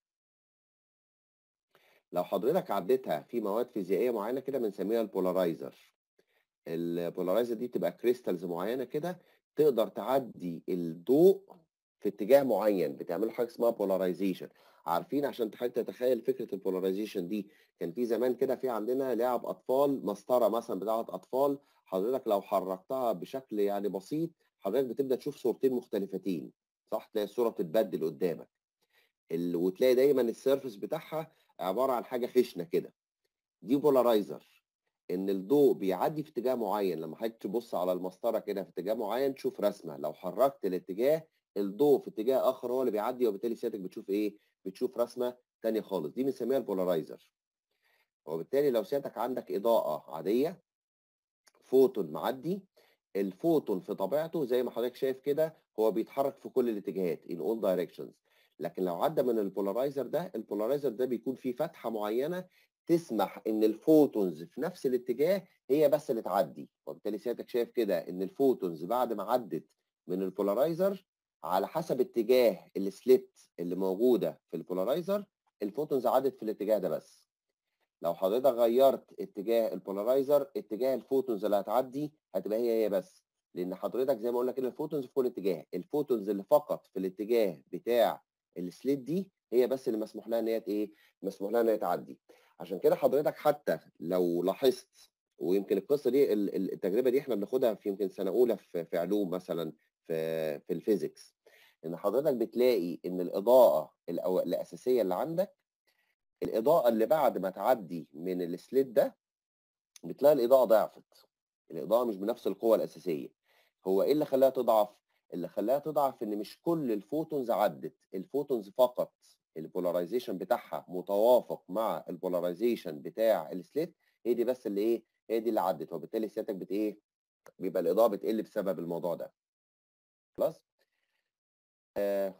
لو حضرتك عديتها في مواد فيزيائيه معينه كده بنسميها البولارايزر البولارايزر دي بتبقى كريستالز معينه كده تقدر تعدي الضوء في اتجاه معين بتعمل حاجه اسمها بولارايزيشن عارفين عشان حضرتك تتخيل فكره البولارايزيشن دي كان في زمان كده في عندنا لعب اطفال مسطره مثلا بتاعه اطفال حضرتك لو حركتها بشكل يعني بسيط حضرتك بتبدا تشوف صورتين مختلفتين صح تلاقي الصوره بتتبدل قدامك ال... وتلاقي دايما السيرفس بتاعها عباره عن حاجه خشنه كده دي بولارايزر ان الضوء بيعدي في اتجاه معين لما حضرتك تبص على المسطره كده في اتجاه معين تشوف رسمه لو حركت الاتجاه الضوء في اتجاه اخر هو اللي بيعدي وبالتالي سيادتك بتشوف ايه بتشوف رسمه ثانيه خالص دي بنسميها البولارايزر وبالتالي لو سيادتك عندك اضاءه عاديه فوتون معدي الفوتون في طبيعته زي ما حضرتك شايف كده هو بيتحرك في كل الاتجاهات in all directions لكن لو عدى من البولارايزر ده البولارايزر ده بيكون فيه فتحه معينه تسمح ان الفوتونز في نفس الاتجاه هي بس اللي تعدي وبالتالي سيادتك شايف كده ان الفوتونز بعد ما عدت من البولارايزر على حسب اتجاه السليت اللي موجوده في البولارايزر الفوتونز عدت في الاتجاه ده بس لو حضرتك غيرت اتجاه البولارايزر اتجاه الفوتونز اللي هتعدي هتبقى هي هي بس لان حضرتك زي ما قلنا كده الفوتونز في كل اتجاه الفوتونز اللي فقط في الاتجاه بتاع السليت دي هي بس اللي مسموح لها ان هي ايه مسموح لها ان هي تعدي عشان كده حضرتك حتى لو لاحظت ويمكن القصه دي التجربه دي احنا بناخدها في يمكن سنه اولى في, في علوم مثلا في في الفيزيكس ان حضرتك بتلاقي ان الاضاءه الاساسيه اللي عندك الاضاءه اللي بعد ما تعدي من السليت ده بتلاقي الاضاءه ضعفت الاضاءه مش بنفس القوه الاساسيه هو ايه اللي خلاها تضعف اللي خلاها تضعف ان مش كل الفوتونز عدت الفوتونز فقط البولاريزيشن بتاعها متوافق مع البولاريزيشن بتاع السليت هي دي بس اللي ايه هي دي اللي عدت وبالتالي سيادتك بت ايه بيبقى الاضاءه بتقل بسبب الموضوع ده خلاص آه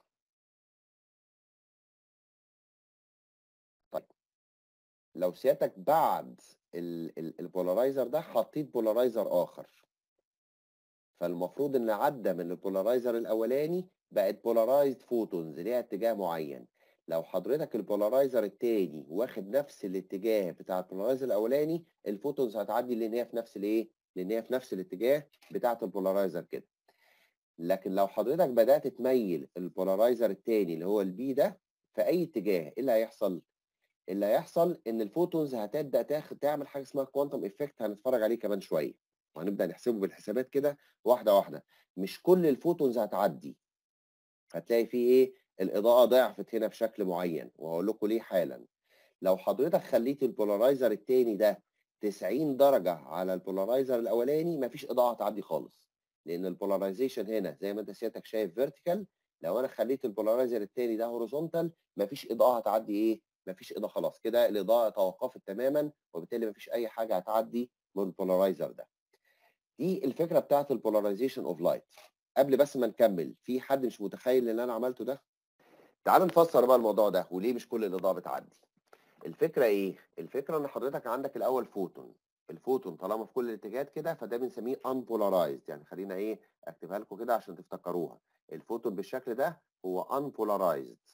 طيب لو سيادتك بعد البولارايزر ده حطيت بولارايزر اخر فالمفروض ان عدى من البولارايزر الاولاني بقت بولارايزد فوتونز ليها اتجاه معين لو حضرتك البولارايزر التاني واخد نفس الاتجاه بتاع البولارايزر الاولاني الفوتونز هتعدي لان هي في نفس الايه لان هي في نفس الاتجاه بتاعه البولارايزر كده لكن لو حضرتك بدات تميل البولارايزر التاني اللي هو البي ده في اي اتجاه ايه اللي هيحصل اللي هيحصل ان الفوتونز هتبدا تاخد تعمل حاجه اسمها كوانتم افكت هنتفرج عليه كمان شويه وهنبدا نحسبه بالحسابات كده واحده واحده مش كل الفوتونز هتعدي هتلاقي فيه ايه الاضاءه ضعفت هنا بشكل معين وهقول لكم ليه حالا لو حضرتك خليت البولارايزر التاني ده 90 درجه على البولارايزر الاولاني مفيش اضاءه هتعدي خالص لان البولارايزيشن هنا زي ما انت سيادتك شايف فيرتيكال لو انا خليت البولارايزر التاني ده هوريزونتال مفيش اضاءه هتعدي ايه مفيش اضاءه خلاص كده الاضاءه توقفت تماما وبالتالي مفيش اي حاجه هتعدي من البولارايزر ده دي الفكره بتاعت البولاريزيشن اوف لايت قبل بس ما نكمل في حد مش متخيل اللي انا عملته ده تعال نفسر بقى الموضوع ده وليه مش كل الاضاءه بتعدي الفكره ايه الفكره ان حضرتك عندك الاول فوتون الفوتون طالما في كل الاتجاهات كده فده بنسميه unpolarized يعني خلينا ايه اكتبها لكم كده عشان تفتكروها الفوتون بالشكل ده هو unpolarized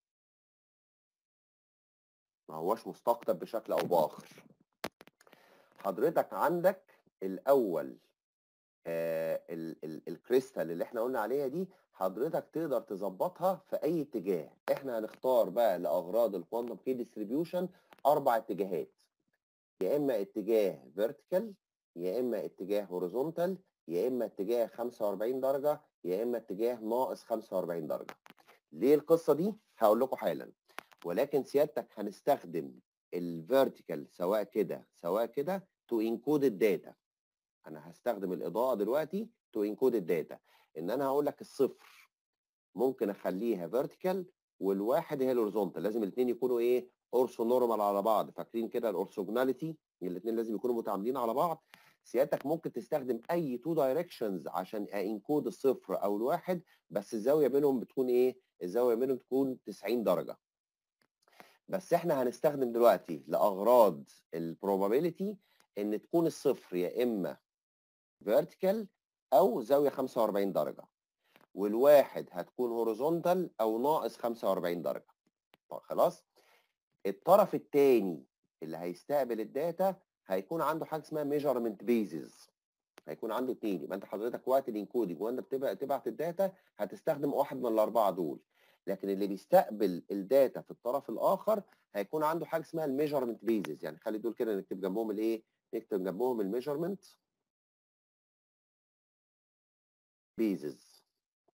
ما هوش مستقطب بشكل او باخر حضرتك عندك الاول آه ال ال الكريستال اللي احنا قلنا عليها دي حضرتك تقدر تظبطها في اي اتجاه احنا هنختار بقى لاغراض الكوانتم كي ديستريبيوشن اربع اتجاهات يا اما اتجاه فيرتيكال يا اما اتجاه هوريزونتال يا اما اتجاه 45 درجه يا اما اتجاه ناقص 45 درجه ليه القصه دي هقول لكم حالا ولكن سيادتك هنستخدم الفيرتيكال سواء كده سواء كده تو انكود الداتا انا هستخدم الاضاءه دلوقتي تو انكود الداتا ان انا هقول لك الصفر ممكن اخليها فيرتيكال والواحد هي الهوريزونتال لازم الاثنين يكونوا ايه اورثو نورمال على بعض فاكرين كده الاورثوجوناليتي الاثنين لازم يكونوا متعامدين على بعض سيادتك ممكن تستخدم اي تو دايركشنز عشان انكود الصفر او الواحد بس الزاويه بينهم بتكون ايه الزاويه بينهم تكون 90 درجه بس احنا هنستخدم دلوقتي لاغراض البروبابيلتي ان تكون الصفر يا اما فيرتيكال او زاويه 45 درجه والواحد هتكون هوريزونتال او ناقص 45 درجه طيب خلاص الطرف الثاني اللي هيستقبل الداتا هيكون عنده حاجه اسمها ميجرمنت بيزز هيكون عنده اثنين يبقى انت حضرتك وقت الانكودنج وانت بتبقى تبعت الداتا هتستخدم واحد من الاربعه دول لكن اللي بيستقبل الداتا في الطرف الاخر هيكون عنده حاجه اسمها الميجرمنت بيزز يعني خلي دول كده نكتب جنبهم الايه نكتب جنبهم الميجرمنت بيزز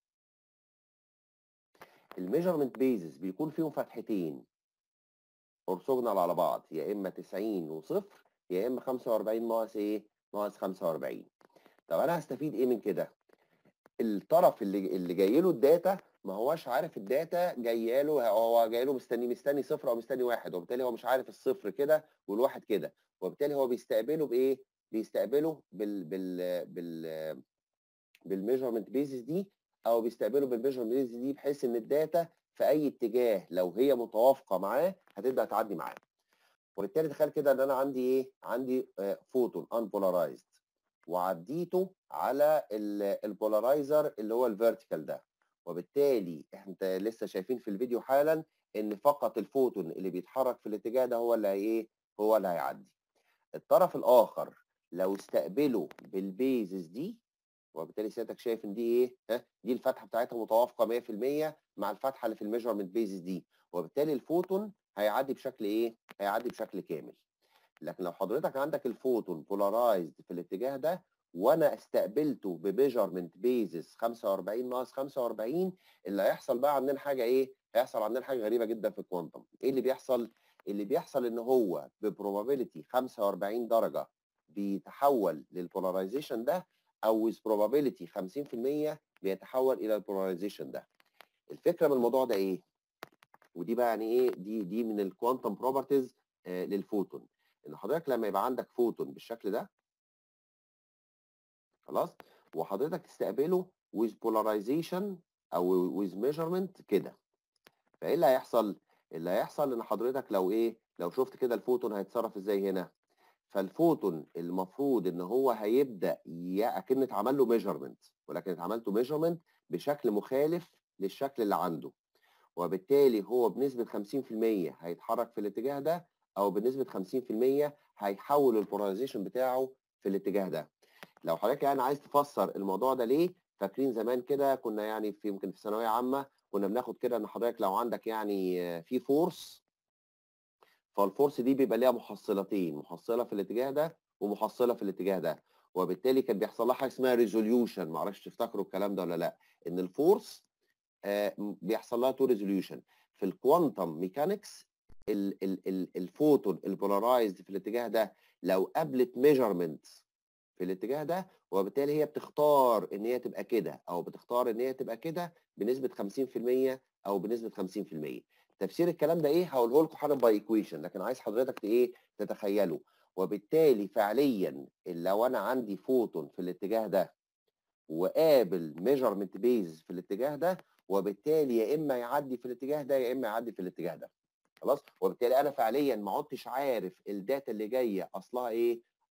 الميجرمنت بيزز بيكون فيهم فتحتين اورثوجونال على بعض يا اما 90 وصفر يا اما 45 ناقص ايه ناقص 45 طب انا هستفيد ايه من كده الطرف اللي اللي جاي له الداتا ما هوش عارف الداتا جايه له هو جاي له مستني مستني صفر او مستني واحد وبالتالي هو مش عارف الصفر كده والواحد كده وبالتالي هو بيستقبله بايه بيستقبله بال بال بال بالميجرمنت بيزز دي او بيستقبله بالميجرمنت بيزز دي بحيث ان الداتا في اي اتجاه لو هي متوافقه معاه هتبدا تعدي معاه وبالتالي تخيل كده ان انا عندي ايه عندي فوتون انبولارايزد وعديته على البولارايزر اللي هو الفيرتيكال ده وبالتالي انت لسه شايفين في الفيديو حالا ان فقط الفوتون اللي بيتحرك في الاتجاه ده هو اللي ايه هو اللي هيعدي الطرف الاخر لو استقبله بالبيزز دي وبالتالي سيادتك شايف ان دي ايه ها دي الفتحه بتاعتها متوافقه 100% مع الفتحه اللي في الميجرمنت بيزز دي وبالتالي الفوتون هيعدي بشكل ايه هيعدي بشكل كامل لكن لو حضرتك عندك الفوتون بولارايزد في الاتجاه ده وانا استقبلته بميجرمنت بيزس 45 ناقص 45 اللي هيحصل بقى عندنا حاجه ايه؟ هيحصل عندنا حاجه غريبه جدا في الكوانتم، ايه اللي بيحصل؟ اللي بيحصل ان هو ببروبابيلتي 45 درجه بيتحول للبولاريزيشن ده او with probability 50% بيتحول الى البولاريزيشن ده. الفكره من الموضوع ده ايه؟ ودي بقى يعني ايه؟ دي دي من الكوانتم بروبرتيز آه للفوتون. ان حضرتك لما يبقى عندك فوتون بالشكل ده خلاص وحضرتك تستقبله with polarization او with measurement كده فايه اللي هيحصل اللي هيحصل ان حضرتك لو ايه لو شفت كده الفوتون هيتصرف ازاي هنا فالفوتون المفروض ان هو هيبدا اكن اتعمل له ميجرمنت ولكن اتعملته ميجرمنت بشكل مخالف للشكل اللي عنده وبالتالي هو بنسبه 50% هيتحرك في الاتجاه ده او بنسبه 50% هيحول البولاريزيشن بتاعه في الاتجاه ده لو حضرتك يعني عايز تفسر الموضوع ده ليه فاكرين زمان كده كنا يعني في يمكن في ثانويه عامه كنا بناخد كده ان حضرتك لو عندك يعني في فورس فالفورس دي بيبقى ليها محصلتين محصله في الاتجاه ده ومحصله في الاتجاه ده وبالتالي كان بيحصل لها حاجه اسمها ريزوليوشن معرفش تفتكروا الكلام ده ولا لا ان الفورس آه بيحصل لها تو ريزوليوشن في الكوانتم ميكانكس ال ال ال الفوتون البولارايزد في الاتجاه ده لو قابلت ميجرمنت في الاتجاه ده وبالتالي هي بتختار ان هي تبقى كده او بتختار ان هي تبقى كده بنسبه 50% او بنسبه 50% تفسير الكلام ده ايه هقوله لكم حالا باي ايكويشن لكن عايز حضرتك ايه تتخيله وبالتالي فعليا لو انا عندي فوتون في الاتجاه ده وقابل ميجرمنت بيز في الاتجاه ده وبالتالي يا اما يعدي في الاتجاه ده يا اما يعدي في الاتجاه ده خلاص وبالتالي انا فعليا ما عدتش عارف الداتا اللي جايه اصلها ايه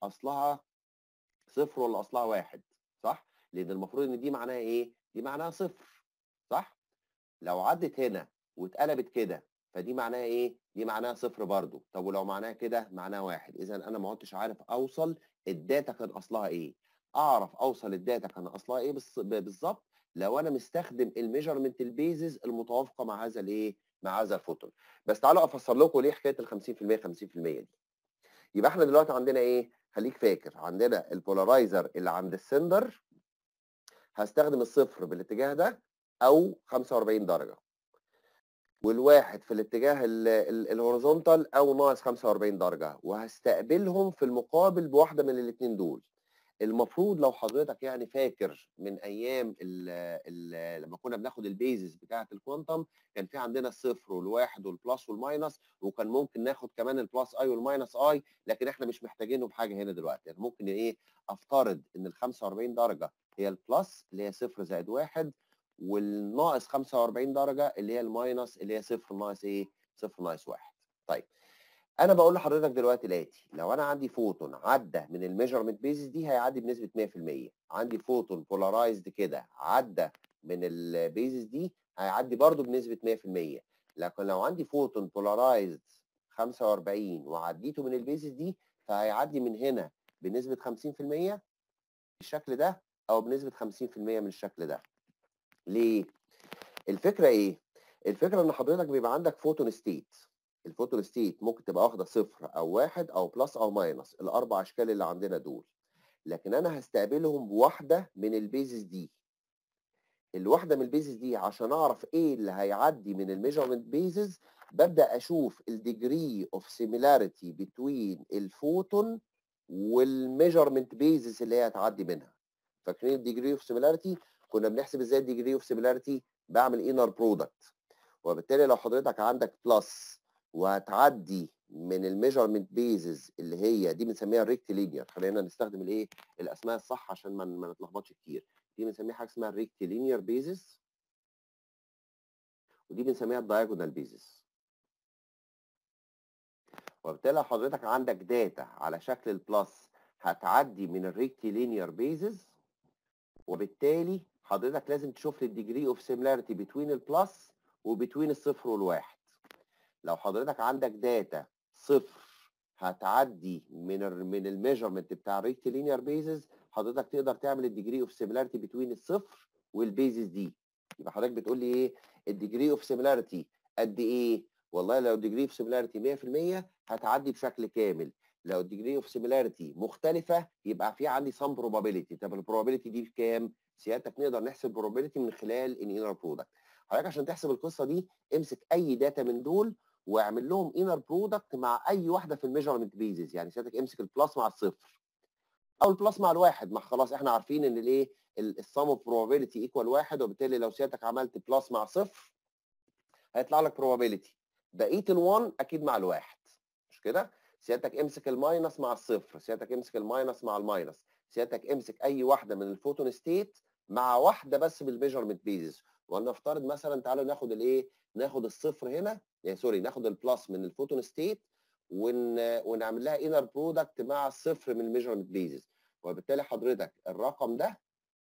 اصلها صفر ولا اصلها واحد صح لان المفروض ان دي معناها ايه دي معناها صفر صح لو عدت هنا واتقلبت كده فدي معناها ايه دي معناها صفر برضو طب ولو معناها كده معناها واحد اذا انا ما عدتش عارف اوصل الداتا كان اصلها ايه اعرف اوصل الداتا كان اصلها ايه بالظبط لو انا مستخدم الميجرمنت البيزز المتوافقه مع هذا الايه مع هذا الفوتون بس تعالوا افسر لكم ليه حكايه ال 50% 50% دي يبقى احنا دلوقتي عندنا ايه خليك فاكر عندنا البولارايزر اللي عند السندر هستخدم الصفر بالاتجاه ده او 45 درجه والواحد في الاتجاه الهوريزونتال او ناقص 45 درجه وهستقبلهم في المقابل بواحده من الاثنين دول المفروض لو حضرتك يعني فاكر من ايام ال ال لما كنا بناخد البيزز بتاعه الكوانتم كان في عندنا الصفر والواحد والبلس والماينس وكان ممكن ناخد كمان البلس اي والماينس اي لكن احنا مش محتاجينه بحاجه هنا دلوقتي يعني ممكن ايه افترض ان ال 45 درجه هي البلس اللي هي صفر زائد واحد والناقص 45 درجه اللي هي الماينس اللي هي صفر ناقص ايه؟ صفر ناقص واحد. طيب انا بقول لحضرتك دلوقتي الاتي لو انا عندي فوتون عدى من الميجرمنت بيزز دي هيعدي بنسبه 100% عندي فوتون بولارايزد كده عدى من البيزز دي هيعدي برده بنسبه 100% لكن لو عندي فوتون بولارايزد 45 وعديته من البيزز دي فهيعدي من هنا بنسبه 50% بالشكل ده او بنسبه 50% من الشكل ده ليه الفكره ايه الفكره ان حضرتك بيبقى عندك فوتون ستيت الفوتون ستيت ممكن تبقى واخده صفر او واحد او بلس او ماينس الاربع اشكال اللي عندنا دول لكن انا هستقبلهم بواحده من البيزز دي الواحده من البيزز دي عشان اعرف ايه اللي هيعدي من الميجرمنت بيزز ببدا اشوف الديجري اوف سيميلاريتي بتوين الفوتون والميجرمنت بيزز اللي هي هتعدي منها فاكرين الديجري اوف سيميلاريتي كنا بنحسب ازاي الديجري اوف سيميلاريتي بعمل انر برودكت وبالتالي لو حضرتك عندك بلس وهتعدي من الميجرمنت بيزز اللي هي دي بنسميها الريكت لينير خلينا نستخدم الايه الاسماء الصح عشان ما ما نتلخبطش كتير دي بنسميها حاجه اسمها الريكت لينير بيزز ودي بنسميها الدايجونال بيزز وبالتالي لو حضرتك عندك داتا على شكل البلس هتعدي من الريكت لينير بيزز وبالتالي حضرتك لازم تشوف لي الديجري اوف سيميلاريتي بتوين البلس وبتوين الصفر والواحد لو حضرتك عندك داتا صفر هتعدي من ال من الميجرمنت بتاع الريكت لينير بيزز حضرتك تقدر تعمل الديجري اوف سيميلاريتي بتوين الصفر والبيزز دي يبقى حضرتك بتقول لي ايه الديجري اوف سيميلاريتي قد ايه والله لو الديجري اوف سيميلاريتي 100% هتعدي بشكل كامل لو الديجري اوف سيميلاريتي مختلفه يبقى في عندي سم بروبابيلتي طب البروبابيلتي دي بكام سيادتك نقدر نحسب بروبابيلتي من خلال الانر برودكت حضرتك عشان تحسب القصه دي امسك اي داتا من دول واعمل لهم انر برودكت مع اي واحده في الميجرمنت بيزز يعني سيادتك امسك البلس مع الصفر او البلس مع الواحد ما خلاص احنا عارفين ان الايه السم اوف بروبابيلتي ايكوال واحد وبالتالي لو سيادتك عملت بلس مع صفر هيطلع لك بروبابيلتي بقيه ال1 اكيد مع الواحد مش كده سيادتك امسك الماينس مع الصفر سيادتك امسك الماينس مع الماينس سيادتك امسك اي واحده من الفوتون ستيت مع واحده بس بالميجرمنت بيزز ولنفترض مثلا تعالوا ناخد الايه ناخد الصفر هنا يعني سوري ناخد البلس من الفوتون ستيت ون... ونعمل لها انر برودكت مع الصفر من الميجرمنت بيزز وبالتالي حضرتك الرقم ده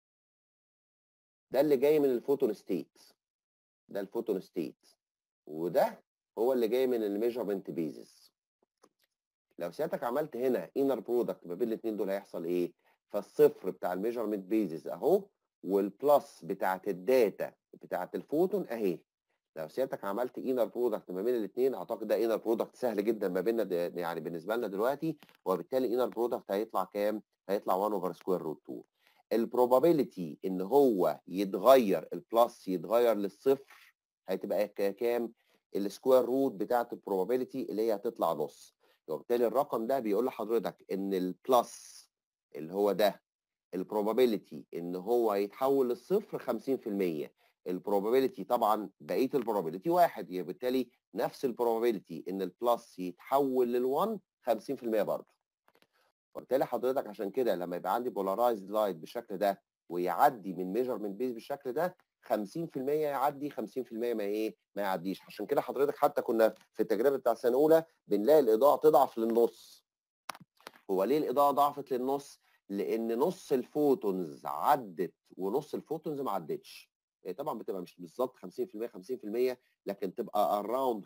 ده اللي جاي من الفوتون ستيت ده الفوتون ستيت وده هو اللي جاي من الميجرمنت بيزز لو سيادتك عملت هنا انر برودكت ما بين الاثنين دول هيحصل ايه فالصفر بتاع الميجرمنت بيزز اهو والبلس بتاعت الداتا بتاعت الفوتون اهي لو سيادتك عملت انر برودكت ما بين الاثنين اعتقد ده انر برودكت سهل جدا ما بيننا يعني بالنسبه لنا دلوقتي وبالتالي انر برودكت هيطلع كام؟ هيطلع 1 اوفر سكوير روت 2 البروبابيلتي ان هو يتغير البلس يتغير للصفر هتبقى كام؟ السكوير روت بتاعت البروبابيلتي اللي هي هتطلع نص وبالتالي الرقم ده بيقول لحضرتك ان البلس اللي هو ده البروبابيلتي ان هو يتحول للصفر 50% البروبابيلتي طبعا بقيه البروبابيلتي واحد يعني بالتالي نفس البروبابيلتي ان البلس يتحول لل1 50% برضه وبالتالي حضرتك عشان كده لما يبقى عندي بولارايزد لايت بالشكل ده ويعدي من ميجرمنت بيز بالشكل ده 50% يعدي 50% ما ايه ما يعديش عشان كده حضرتك حتى كنا في التجربه بتاع سنه اولى بنلاقي الاضاءه تضعف للنص هو ليه الاضاءه ضعفت للنص لان نص الفوتونز عدت ونص الفوتونز ما عدتش هي طبعا بتبقى مش بالظبط 50% 50% لكن تبقى اراوند 50%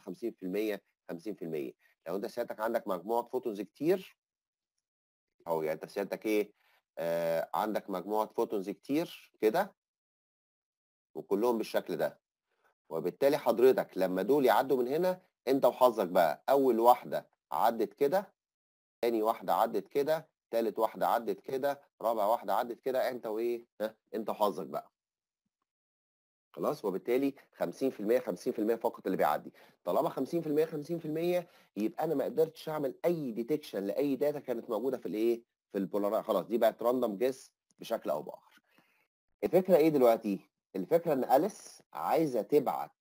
50% لو انت سيادتك عندك مجموعه فوتونز كتير او يعني انت سيادتك ايه آه عندك مجموعه فوتونز كتير كده وكلهم بالشكل ده وبالتالي حضرتك لما دول يعدوا من هنا انت وحظك بقى اول واحده عدت كده تاني واحده عدت كده تالت واحده عدت كده رابع واحده عدت كده انت وايه ها انت وحظك بقى خلاص وبالتالي 50% 50% فقط اللي بيعدي طالما 50% 50% يبقى انا ما قدرتش اعمل اي ديتكشن لاي داتا كانت موجوده في الايه في البولار خلاص دي بقت راندوم جيس بشكل او باخر الفكره ايه دلوقتي الفكره ان اليس عايزه تبعت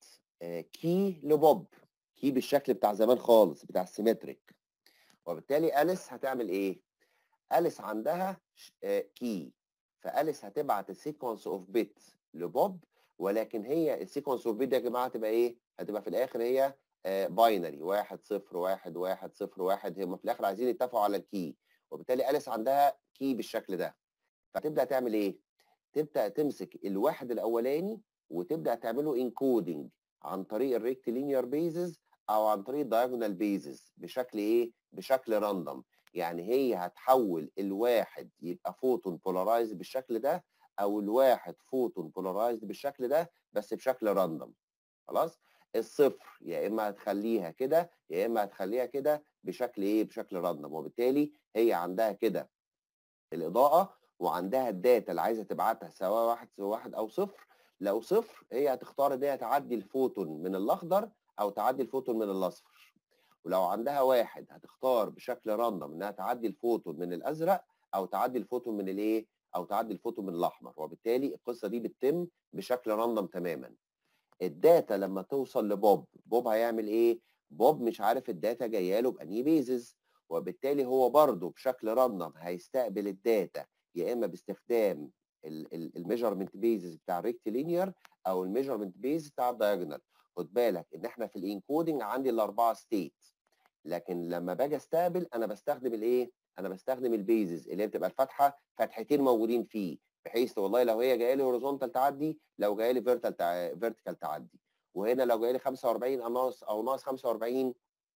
كي لبوب كي بالشكل بتاع زمان خالص بتاع السيمتريك وبالتالي اليس هتعمل ايه اليس عندها كي فاليس هتبعت السيكونس اوف بيت لبوب ولكن هي السيكونس اوف بيت دي يا جماعه هتبقى ايه هتبقى في الاخر هي باينري 1 0 1 1 0 1 هم في الاخر عايزين يتفقوا على الكي وبالتالي اليس عندها كي بالشكل ده فتبدا تعمل ايه تبدا تمسك الواحد الاولاني وتبدا تعمله انكودنج عن طريق الريكت لينير بيزز او عن طريق الدايجونال بيزز بشكل ايه بشكل راندوم يعني هي هتحول الواحد يبقى فوتون بولارايز بالشكل ده او الواحد فوتون بولارايزد بالشكل ده بس بشكل راندوم خلاص الصفر يا اما هتخليها كده يا اما هتخليها كده بشكل ايه بشكل راندوم وبالتالي هي عندها كده الاضاءه وعندها الداتا اللي عايزه تبعتها سواء واحد سواء واحد او صفر لو صفر هي هتختار ان هي تعدي الفوتون من الاخضر او تعدي الفوتون من الاصفر ولو عندها واحد هتختار بشكل راندوم انها تعدي الفوتون من الازرق او تعدي الفوتون من الايه او تعدي الفوتون من الاحمر وبالتالي القصه دي بتتم بشكل راندوم تماما الداتا لما توصل لبوب بوب هيعمل ايه بوب مش عارف الداتا جايه له بانهي بيزز وبالتالي هو برضه بشكل راندوم هيستقبل الداتا يا اما باستخدام الميجرمنت بيزز بتاع الريكت لينير او الميجرمنت بيز بتاع الدايجونال خد بالك ان احنا في الانكودنج عندي الاربعه ستيت لكن لما باجي استقبل انا بستخدم الايه انا بستخدم البيزز اللي هي بتبقى الفتحه فتحتين موجودين فيه بحيث والله لو هي جايه لي هوريزونتال تعدي لو جايه لي فيرتال تع... فيرتيكال تعدي وهنا لو جايه لي 45 او ناقص او ناقص 45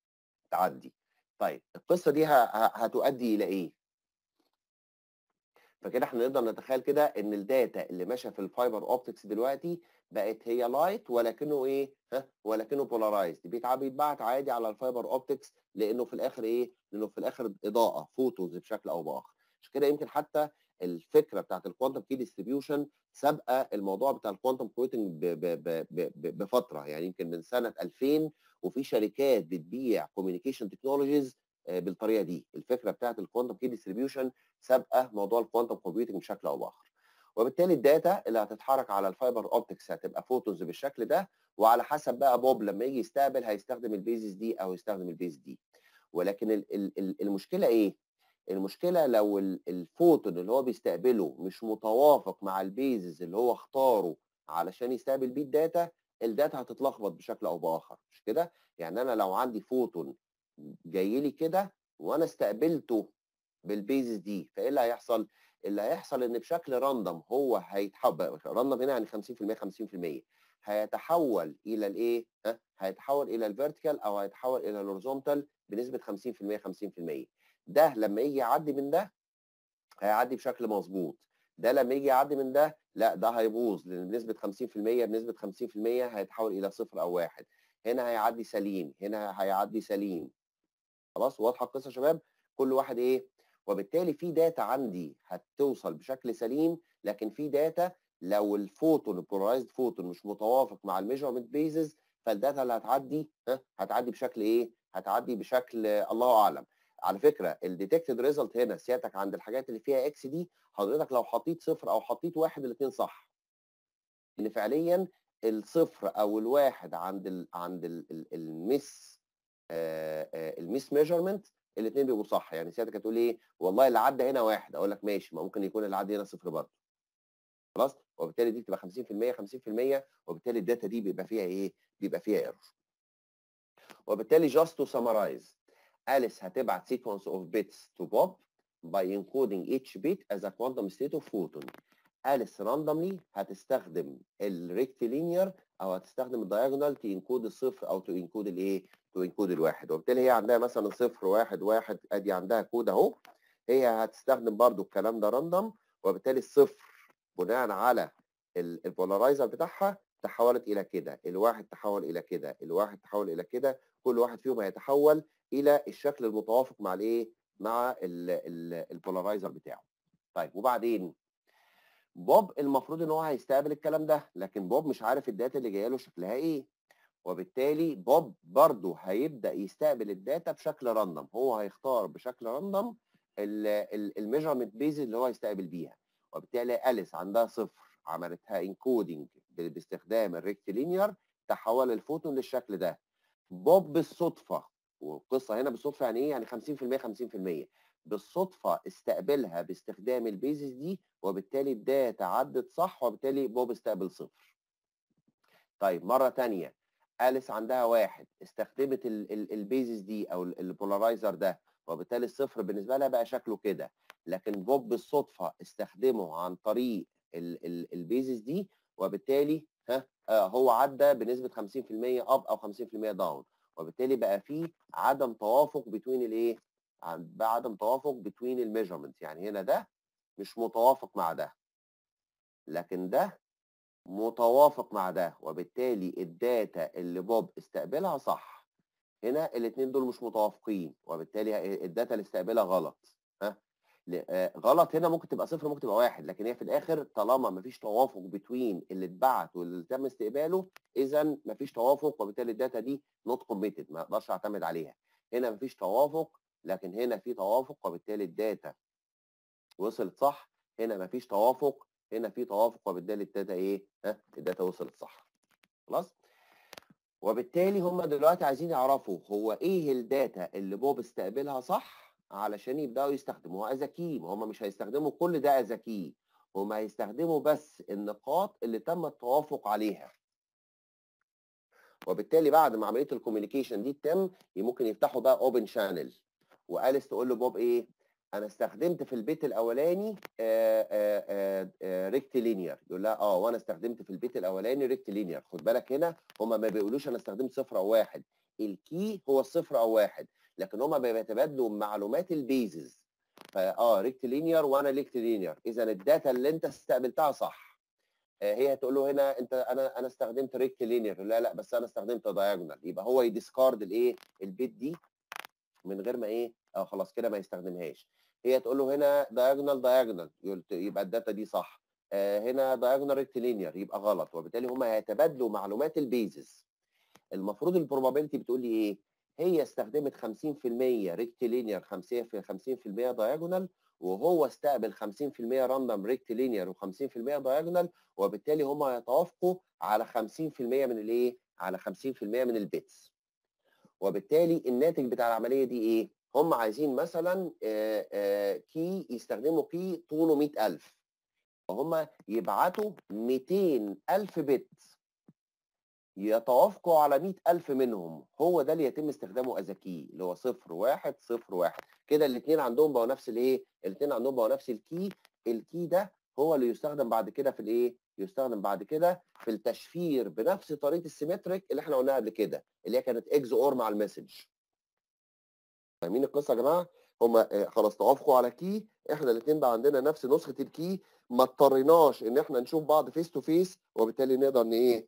تعدي طيب القصه دي ه... هتؤدي الى ايه فكده احنا نقدر نتخيل كده ان الداتا اللي ماشيه في الفايبر اوبتكس دلوقتي بقت هي لايت ولكنه ايه ها ولكنه بولارايزد بيتبعت عادي على الفايبر اوبتكس لانه في الاخر ايه لانه في الاخر اضاءه فوتوز بشكل او باخر عشان كده يمكن حتى الفكره بتاعت الكوانتم كي ديستريبيوشن سابقه الموضوع بتاع الكوانتم كويتنج بفتره يعني يمكن من سنه 2000 وفي شركات بتبيع كوميونيكيشن تكنولوجيز بالطريقه دي الفكره بتاعت الكوانتم كي ديستريبيوشن سابقه موضوع الكوانتم كومبيوتنج بشكل او باخر وبالتالي الداتا اللي هتتحرك على الفايبر اوبتكس هتبقى فوتونز بالشكل ده وعلى حسب بقى بوب لما يجي يستقبل هيستخدم البيزز دي او يستخدم البيز دي ولكن ال ال المشكله ايه المشكله لو الفوتون اللي هو بيستقبله مش متوافق مع البيزز اللي هو اختاره علشان يستقبل بيه الداتا الداتا هتتلخبط بشكل او باخر مش كده يعني انا لو عندي فوتون جاي لي كده وانا استقبلته بالبيزز دي فايه اللي هيحصل اللي هيحصل ان بشكل راندوم هو هيتحول راندوم هنا يعني 50% 50% هيتحول الى الايه ها هيتحول الى الفيرتيكال او هيتحول الى الهوريزونتال بنسبه 50% 50% ده لما يجي يعدي من ده هيعدي بشكل مظبوط ده لما يجي يعدي من ده لا ده هيبوظ لان بنسبه 50% بنسبه 50% هيتحول الى صفر او واحد هنا هيعدي سليم هنا هيعدي سليم خلاص واضحه القصه يا شباب كل واحد ايه وبالتالي في داتا عندي هتوصل بشكل سليم لكن في داتا لو الفوتون البولارايزد فوتون مش متوافق مع الميجرمنت بيزز فالداتا اللي هتعدي ها هتعدي بشكل ايه هتعدي بشكل الله اعلم على فكره الديتكتد ريزلت هنا سيادتك عند الحاجات اللي فيها اكس دي حضرتك لو حطيت صفر او حطيت واحد الاثنين صح ان فعليا الصفر او الواحد عند ال عند المس المس ميجرمنت الاثنين بيبقوا صح يعني سيادتك هتقول ايه والله اللي عدى هنا واحد اقول لك ماشي ما ممكن يكون اللي عدى هنا صفر برضه خلاص وبالتالي دي بتبقى 50% 50% وبالتالي الداتا دي بيبقى فيها ايه بيبقى فيها ايرور وبالتالي just to summarize أليس هتبعت sequence of bits to Bob by encoding each bit as a quantum state of photon أليس randomly هتستخدم الريكتيلينير او هتستخدم الدايجونال تنكود الصفر او تنكود الايه؟ تنكود الواحد وبالتالي هي عندها مثلا صفر واحد واحد ادي عندها كود اهو هي هتستخدم برضو الكلام ده راندوم وبالتالي الصفر بناء على البولارايزر بتاعها تحولت الى كده الواحد تحول الى كده الواحد تحول الى كده كل واحد فيهم هيتحول الى الشكل المتوافق مع الايه مع البولارايزر بتاعه طيب وبعدين بوب المفروض ان هو هيستقبل الكلام ده لكن بوب مش عارف الداتا اللي جايه له شكلها ايه وبالتالي بوب برضه هيبدا يستقبل الداتا بشكل راندوم هو هيختار بشكل راندوم الميجرمنت بيز اللي هو هيستقبل بيها وبالتالي اليس عندها صفر عملتها انكودنج باستخدام الريكتيلينير تحول الفوتون للشكل ده بوب بالصدفه والقصه هنا بالصدفه يعني ايه يعني 50% 50% بالصدفه استقبلها باستخدام البيزز دي وبالتالي الداتا عدت صح وبالتالي بوب استقبل صفر طيب مره ثانيه اليس عندها واحد استخدمت البيزز دي او البولارايزر ده وبالتالي الصفر بالنسبه لها بقى شكله كده لكن بوب بالصدفه استخدمه عن طريق البيزز دي وبالتالي ها هو عدى بنسبه 50% اب او 50% داون وبالتالي بقى في عدم توافق بين الايه بقى عدم توافق بين الميجرمنتس يعني هنا ده مش متوافق مع ده لكن ده متوافق مع ده وبالتالي الداتا اللي بوب استقبلها صح هنا الاثنين دول مش متوافقين وبالتالي الداتا اللي استقبلها غلط ها غلط هنا ممكن تبقى صفر ممكن تبقى واحد لكن هي في الاخر طالما مفيش توافق بين اللي اتبعت واللي تم استقباله اذا مفيش توافق وبالتالي الداتا دي نوت كوميتد ما اقدرش اعتمد عليها هنا مفيش توافق لكن هنا في توافق وبالتالي الداتا وصلت صح هنا مفيش توافق هنا في توافق وبالتالي الداتا ايه ها الداتا وصلت صح خلاص وبالتالي هم دلوقتي عايزين يعرفوا هو ايه الداتا اللي بوب استقبلها صح علشان يبداوا يستخدموها از كي ما هم مش هيستخدموا كل ده از كي هم هيستخدموا بس النقاط اللي تم التوافق عليها وبالتالي بعد ما عمليه الكوميونيكيشن دي تتم ممكن يفتحوا بقى اوبن شانل واليس تقول له بوب ايه انا استخدمت في البيت الاولاني ريكتيلينير يقول لها اه وانا استخدمت في البيت الاولاني ريكتيلينير خد بالك هنا هم ما بيقولوش انا استخدمت صفر او واحد الكي هو الصفر او واحد لكن هم بيتبادلوا معلومات البيزز فاه ريكتيلينير وانا ريكتيلينير اذا الداتا اللي انت استقبلتها صح هي هتقول له هنا انت انا انا استخدمت ريكتيلينير لا لا بس انا استخدمت دايجونال يبقى هو يديسكارد الايه البيت دي من غير ما ايه اه خلاص كده ما يستخدمهاش هي تقول له هنا دايجونال دايجونال يبقى الداتا دي صح آه هنا دايجونال ريكتيلينير يبقى غلط وبالتالي هم هيتبادلوا معلومات البيزز المفروض البروبابيلتي بتقول لي ايه هي استخدمت 50% ريكتيلينير 50% 50% دايجونال وهو استقبل 50% راندوم ريكتيلينير و50% دايجونال وبالتالي هم هيتوافقوا على 50% من الايه على 50% من البيتس وبالتالي الناتج بتاع العمليه دي ايه هم عايزين مثلا آآ آآ كي يستخدموا كي طوله 100000 فهم يبعتوا 200000 بت يتوافقوا على 100000 منهم هو ده اللي يتم استخدامه از كي اللي هو 0 1 0 1 كده الاثنين عندهم بقوا نفس الايه الاثنين عندهم بقوا نفس الكي الكي ده هو اللي يستخدم بعد كده في الايه يستخدم بعد كده في التشفير بنفس طريقه السيمتريك اللي احنا قلناها قبل كده اللي هي كانت اكس اور مع المسج فاهمين القصه يا جماعه هم خلاص توافقوا على كي احنا الاثنين بقى عندنا نفس نسخه الكي ما اضطريناش ان احنا نشوف بعض فيس تو فيس وبالتالي نقدر ان ايه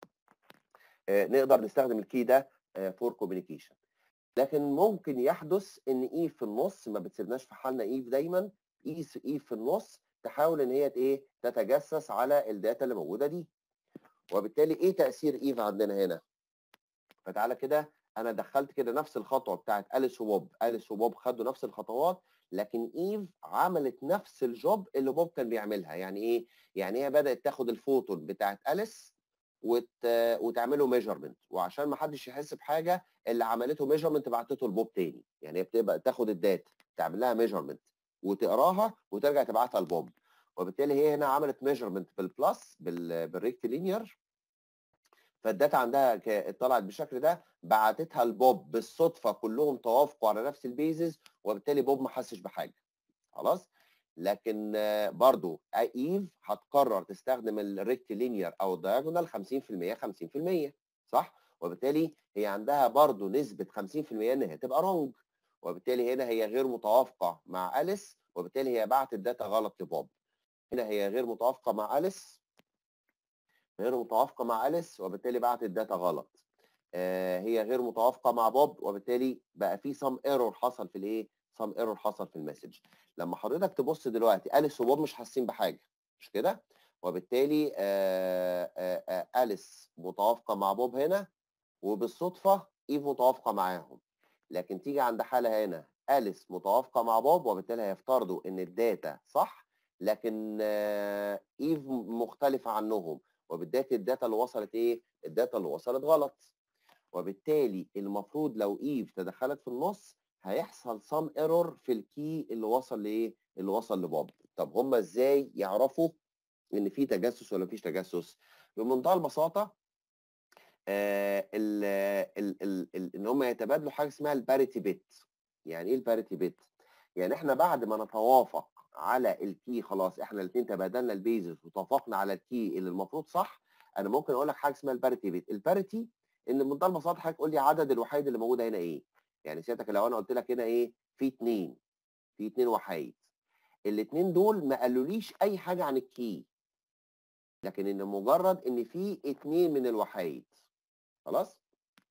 آه نقدر نستخدم الكي ده فور كوميونيكيشن لكن ممكن يحدث ان ايف في النص ما بتسيبناش في حالنا ايف دايما ايف ايف في النص تحاول ان هي ايه تتجسس على الداتا اللي موجوده دي وبالتالي ايه تاثير ايف عندنا هنا فتعالى كده انا دخلت كده نفس الخطوه بتاعت اليس وبوب اليس وبوب خدوا نفس الخطوات لكن ايف عملت نفس الجوب اللي بوب كان بيعملها يعني ايه يعني هي بدات تاخد الفوتون بتاعت اليس وت... وتعمله ميجرمنت وعشان ما حدش يحس بحاجه اللي عملته ميجرمنت بعتته لبوب تاني يعني هي بتبقى تاخد الداتا تعمل لها ميجرمنت وتقراها وترجع تبعتها لبوب وبالتالي هي هنا عملت ميجرمنت بالبلس بال... بالريكتيلينير فالداتا عندها طلعت بالشكل ده بعتتها لبوب بالصدفه كلهم توافقوا على نفس البيزز وبالتالي بوب ما حسش بحاجه خلاص لكن آه، برضو ايف هتقرر تستخدم الريكتيلينير او الدايجونال 50% 50% صح وبالتالي هي عندها برضو نسبه 50% ان هي تبقى رونج وبالتالي هنا هي غير متوافقه مع اليس وبالتالي هي بعت الداتا غلط لبوب هنا هي غير متوافقه مع اليس غير متوافقه مع اليس وبالتالي بعت الداتا غلط آه، هي غير متوافقه مع بوب وبالتالي بقى في سم ايرور حصل في الايه سم ايرور حصل في المسج لما حضرتك تبص دلوقتي اليس وبوب مش حاسين بحاجه مش كده وبالتالي آه، آه، آه، اليس متوافقه مع بوب هنا وبالصدفه ايف متوافقه معاهم لكن تيجي عند حاله هنا اليس متوافقه مع بوب وبالتالي هيفترضوا ان الداتا صح لكن آه، ايف مختلفه عنهم وبالتالي الداتا اللي وصلت ايه الداتا اللي وصلت غلط وبالتالي المفروض لو ايف تدخلت في النص هيحصل سام ايرور في الكي اللي وصل لايه اللي وصل لبوب طب هم ازاي يعرفوا ان في تجسس ولا مفيش تجسس بمنتهى البساطه آه ال ال ال ال ان هم يتبادلوا حاجه اسمها الباريتي بيت يعني ايه الباريتي بيت يعني احنا بعد ما نتوافق على الكي خلاص احنا الاثنين تبادلنا البيزس وتوافقنا على الكي اللي المفروض صح انا ممكن اقول لك حاجه اسمها الباريتي بيت الباريتي ان بمنتهى البساطه حضرتك قول لي عدد الوحيد اللي موجوده هنا ايه يعني سيادتك لو انا قلت لك هنا ايه في اثنين في اثنين وحيد الاثنين دول ما قالوليش اي حاجه عن الكي لكن ان مجرد ان في اثنين من الوحيد خلاص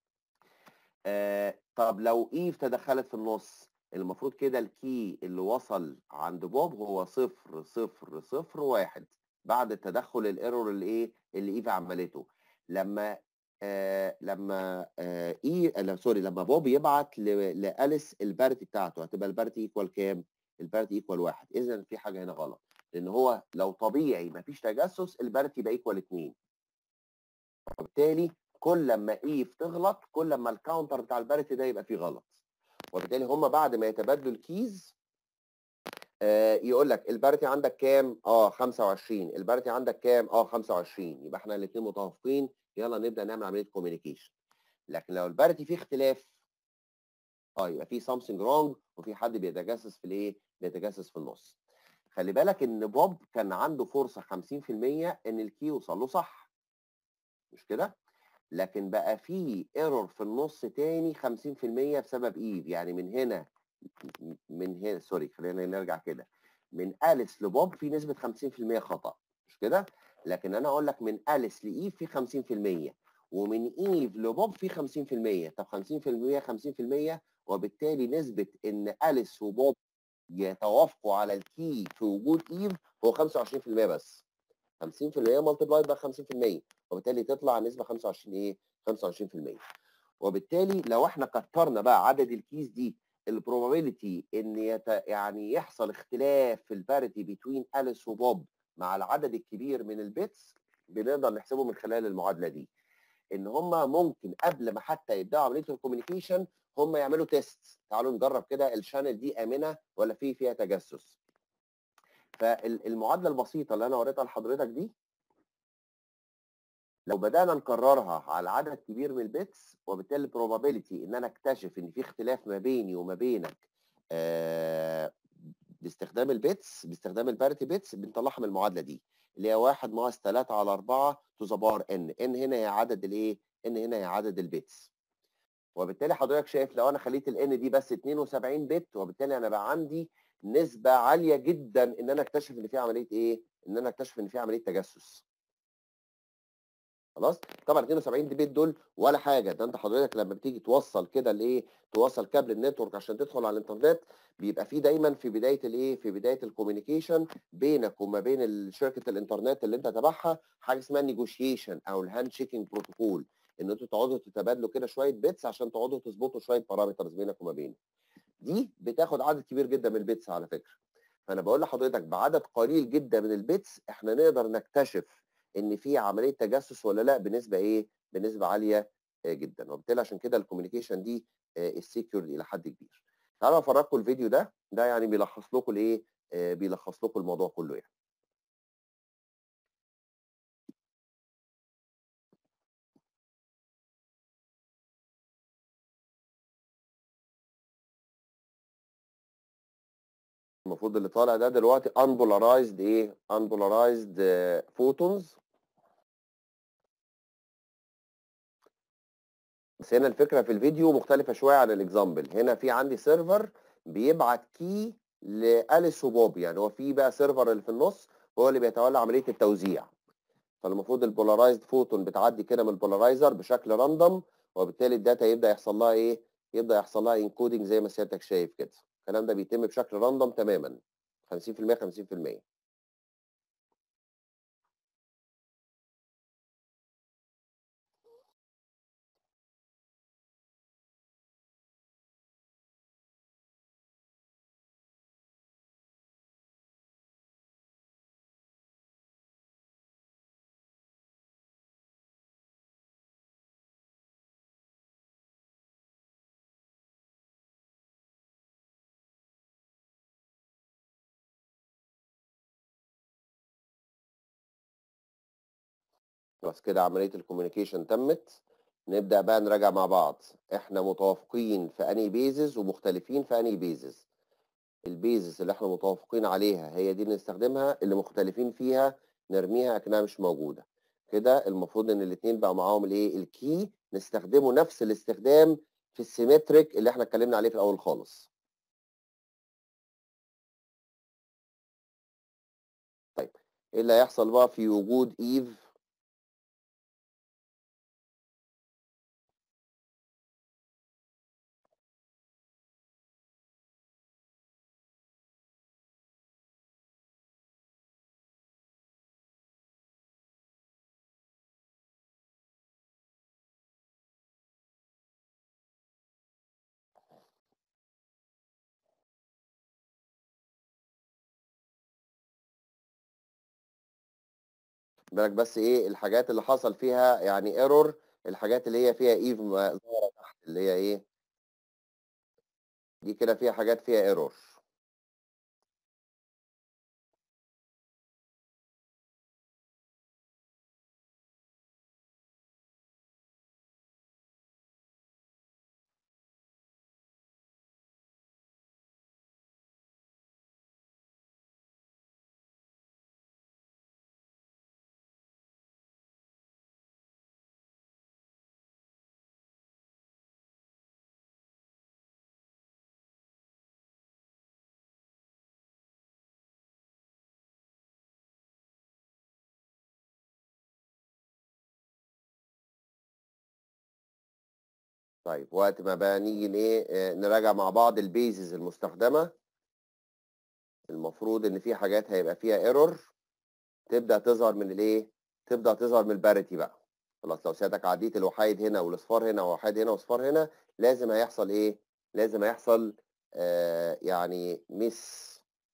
آه طب لو ايف تدخلت في النص المفروض كده الكي اللي وصل عند بوب هو صفر صفر صفر واحد بعد التدخل الايرور اللي ايه اللي ايف عملته لما آه لما آه اي لا سوري لما بوب يبعت ل- لاليس البارتي بتاعته هتبقى البارتي ايكوال كام؟ البارتي ايكوال واحد اذا في حاجه هنا غلط لان هو لو طبيعي مفيش تجسس البارتي يبقى ايكوال 2 وبالتالي كل ما ايف تغلط كل ما الكاونتر بتاع البارتي ده يبقى فيه غلط وبالتالي هم بعد ما يتبادلوا الكيز آه يقول لك البارتي عندك كام؟ اه 25 البارتي عندك كام؟ اه 25 يبقى احنا الاثنين متوافقين يلا نبدا نعمل عمليه كوميونيكيشن لكن لو البارتي فيه اختلاف اه يبقى في سامثينج رونج وفي حد بيتجسس في الايه؟ بيتجسس في النص. خلي بالك ان بوب كان عنده فرصه 50% ان الكي يوصل له صح. مش كده؟ لكن بقى في ايرور في النص تاني 50% بسبب ايف يعني من هنا من هنا سوري خلينا نرجع كده من اليس لبوب في نسبه 50% خطا مش كده؟ لكن انا اقول لك من اليس لايف في 50% ومن ايف لبوب في 50% طب 50% 50% وبالتالي نسبه ان اليس وبوب يتوافقوا على الكي في وجود ايف هو 25% بس 50% ملتبلايد بقى 50% وبالتالي تطلع نسبه 25 ايه 25% وبالتالي لو احنا كترنا بقى عدد الكيز دي البروبابيلتي ان يت... يعني يحصل اختلاف في الباريتي بين اليس وبوب مع العدد الكبير من البيتس بنقدر نحسبه من خلال المعادله دي ان هم ممكن قبل ما حتى يبداوا عمليه الكوميونيكيشن هم يعملوا تيست تعالوا نجرب كده الشانل دي امنه ولا في فيها تجسس فالمعادله البسيطه اللي انا وريتها لحضرتك دي لو بدانا نكررها على عدد كبير من البيتس وبالتالي البروبابيلتي ان انا اكتشف ان في اختلاف ما بيني وما بينك آه باستخدام البيتس باستخدام الباريتي بيتس بنطلعها من المعادله دي اللي هي 1 ناقص 3 على 4 تو ذا بار ان ان هنا هي عدد الايه ان هنا هي عدد البيتس وبالتالي حضرتك شايف لو انا خليت الان دي بس 72 بت وبالتالي انا بقى عندي نسبه عاليه جدا ان انا اكتشف ان في عمليه ايه ان انا اكتشف ان في عمليه تجسس خلاص طبعا 72 بت دول ولا حاجه ده انت حضرتك لما بتيجي توصل كده لايه توصل كابل النتورك عشان تدخل على الانترنت بيبقى في دايما في بدايه الايه في بدايه الكوميونيكيشن بينك وما بين شركه الانترنت اللي انت تبعها حاجه اسمها نيجوشيشن او الهاند شيكينج بروتوكول ان انتوا تقعدوا تتبادلوا كده شويه بيتس عشان تقعدوا تظبطوا شويه بارامترز بينك وما بينه دي بتاخد عدد كبير جدا من البيتس على فكره فانا بقول لحضرتك بعدد قليل جدا من البيتس احنا نقدر نكتشف ان في عمليه تجسس ولا لا بنسبه ايه بنسبه عاليه جدا وبالتالي عشان كده الكوميونيكيشن دي السيكيورد الى حد كبير تعالوا افرجكم الفيديو ده ده يعني بيلخص لكم الايه بيلخص لكم الموضوع كله يعني المفروض اللي طالع ده دلوقتي unpolarized ايه unpolarized photons بس هنا الفكره في الفيديو مختلفه شويه عن الاكزامبل هنا في عندي سيرفر بيبعت كي لاليس وبوب يعني هو في بقى سيرفر اللي في النص هو اللي بيتولى عمليه التوزيع فالمفروض البولارايزد فوتون بتعدي كده من البولارايزر بشكل راندوم وبالتالي الداتا يبدا يحصل لها ايه يبدا يحصل لها انكودنج زي ما سيادتك شايف كده الكلام ده بيتم بشكل راندوم تماما 50% 50% خلاص كده عمليه الكوميونيكيشن تمت نبدا بقى نراجع مع بعض احنا متوافقين في انهي بيزز ومختلفين في انهي بيزز البيزز اللي احنا متوافقين عليها هي دي اللي نستخدمها اللي مختلفين فيها نرميها اكنها مش موجوده كده المفروض ان الاثنين بقى معاهم الايه الكي نستخدمه نفس الاستخدام في السيمتريك اللي احنا اتكلمنا عليه في الاول خالص طيب ايه اللي هيحصل بقى في وجود ايف بالك بس ايه الحاجات اللي حصل فيها يعني ايرور الحاجات اللي هي فيها ايف ظاهره تحت اللي هي ايه دي كده فيها حاجات فيها ايرور طيب وقت ما بقى نيجي ايه نراجع مع بعض البيزز المستخدمه المفروض ان في حاجات هيبقى فيها ايرور تبدا تظهر من الايه تبدا تظهر من الباريتي بقى خلاص لو سيادتك عديت الوحيد هنا والاصفار هنا ووحيد هنا واصفار هنا لازم هيحصل ايه لازم هيحصل آه يعني مس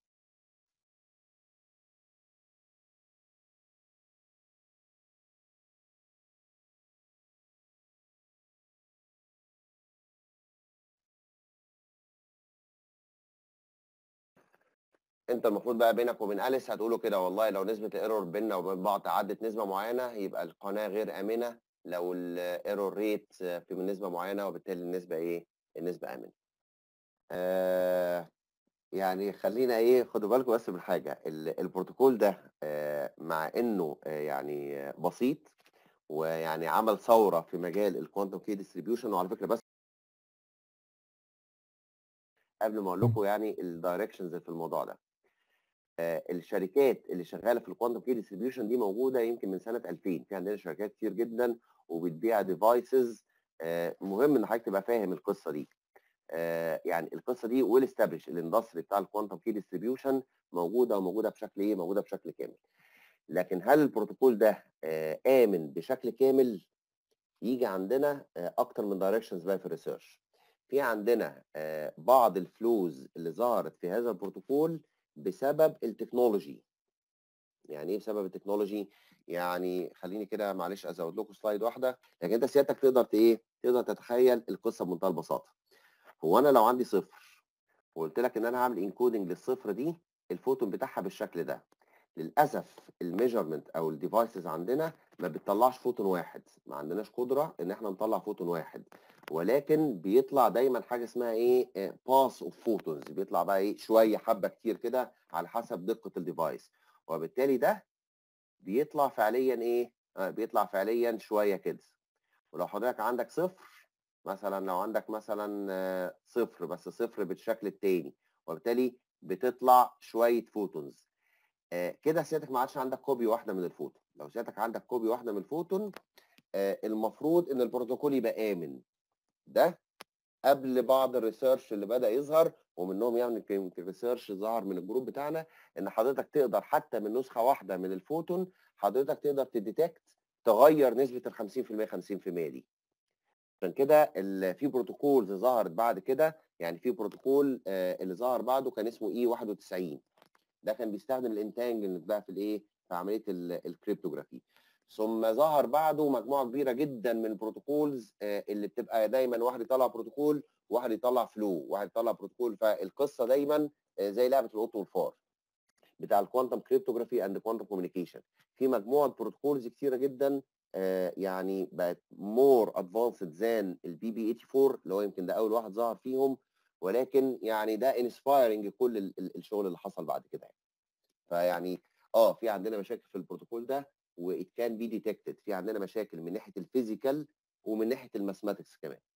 انت المفروض بقى بينك وبين اليس هتقولوا كده والله لو نسبه الايرور بيننا وبين بعض عدت نسبه معينه يبقى القناه غير امنه لو الايرور ريت في نسبه معينه وبالتالي النسبه ايه النسبه امنه آه يعني خلينا ايه خدوا بالكم بس من حاجه البروتوكول ده آه مع انه آه يعني بسيط ويعني عمل ثوره في مجال الكوانتم كي ديستريبيوشن وعلى فكره بس قبل ما اقول لكم يعني الدايركشنز في الموضوع ده آه الشركات اللي شغاله في الكوانتم كي ديستريبيوشن دي موجوده يمكن من سنه 2000 في عندنا شركات كتير جدا وبتبيع ديفايسز آه مهم ان حضرتك تبقى فاهم القصه دي آه يعني القصه دي ويل استابلش الاندستري بتاع الكوانتم كي ديستريبيوشن موجوده وموجوده بشكل ايه موجوده بشكل كامل لكن هل البروتوكول ده امن بشكل كامل يجي عندنا اكتر من دايركشنز بقى في الريسيرش في عندنا بعض الفلوز اللي ظهرت في هذا البروتوكول بسبب التكنولوجي يعني ايه بسبب التكنولوجي يعني خليني كده معلش ازود لكم سلايد واحده لكن انت سيادتك تقدر ايه تقدر تتخيل القصه بمنتهى البساطه هو انا لو عندي صفر وقلت لك ان انا هعمل انكودنج للصفر دي الفوتون بتاعها بالشكل ده للاسف الميجرمنت او الديفايسز عندنا ما بتطلعش فوتون واحد ما عندناش قدره ان احنا نطلع فوتون واحد ولكن بيطلع دايما حاجه اسمها ايه باس اوف فوتونز بيطلع بقى ايه شويه حبه كتير كده على حسب دقه الديفايس وبالتالي ده بيطلع فعليا ايه آه بيطلع فعليا شويه كده ولو حضرتك عندك صفر مثلا لو عندك مثلا آه، صفر بس صفر بالشكل التاني وبالتالي بتطلع شويه فوتونز آه، كده سيادتك ما عادش عندك كوبي واحده من الفوتون لو سيادتك عندك كوبي واحده من الفوتون آه، المفروض ان البروتوكول يبقى امن ده قبل بعض الريسيرش اللي بدا يظهر ومنهم يعني يمكن ريسيرش ظهر من الجروب بتاعنا ان حضرتك تقدر حتى من نسخه واحده من الفوتون حضرتك تقدر تديتكت تغير نسبه ال 50% 50% دي عشان كده ال- في بروتوكولز ظهرت بعد كده يعني في بروتوكول آه، اللي ظهر بعده كان اسمه اي 91 ده كان بيستخدم الانتانجلمنت بقى في الايه في عمليه ال- الكريبتوغرافي ثم ظهر بعده مجموعه كبيره جدا من البروتوكولز آه، اللي بتبقى دايما واحد يطلع بروتوكول واحد يطلع فلو واحد يطلع بروتوكول فالقصه دايما آه، زي لعبه القط والفار بتاع الكوانتم كريبتوغرافي اند كوانتم كوميونيكيشن في مجموعه بروتوكولز كتيره جدا آه، يعني بقت مور ادفانسد ذان البي بي 84 اللي هو يمكن ده اول واحد ظهر فيهم ولكن يعني ده انسبايرنج كل ال- ال- الشغل اللي حصل بعد كده يعني. فيعني اه في عندنا مشاكل في البروتوكول ده وات كان بي ديتكتد في عندنا مشاكل من ناحيه الفيزيكال ومن ناحيه الماثماتكس كمان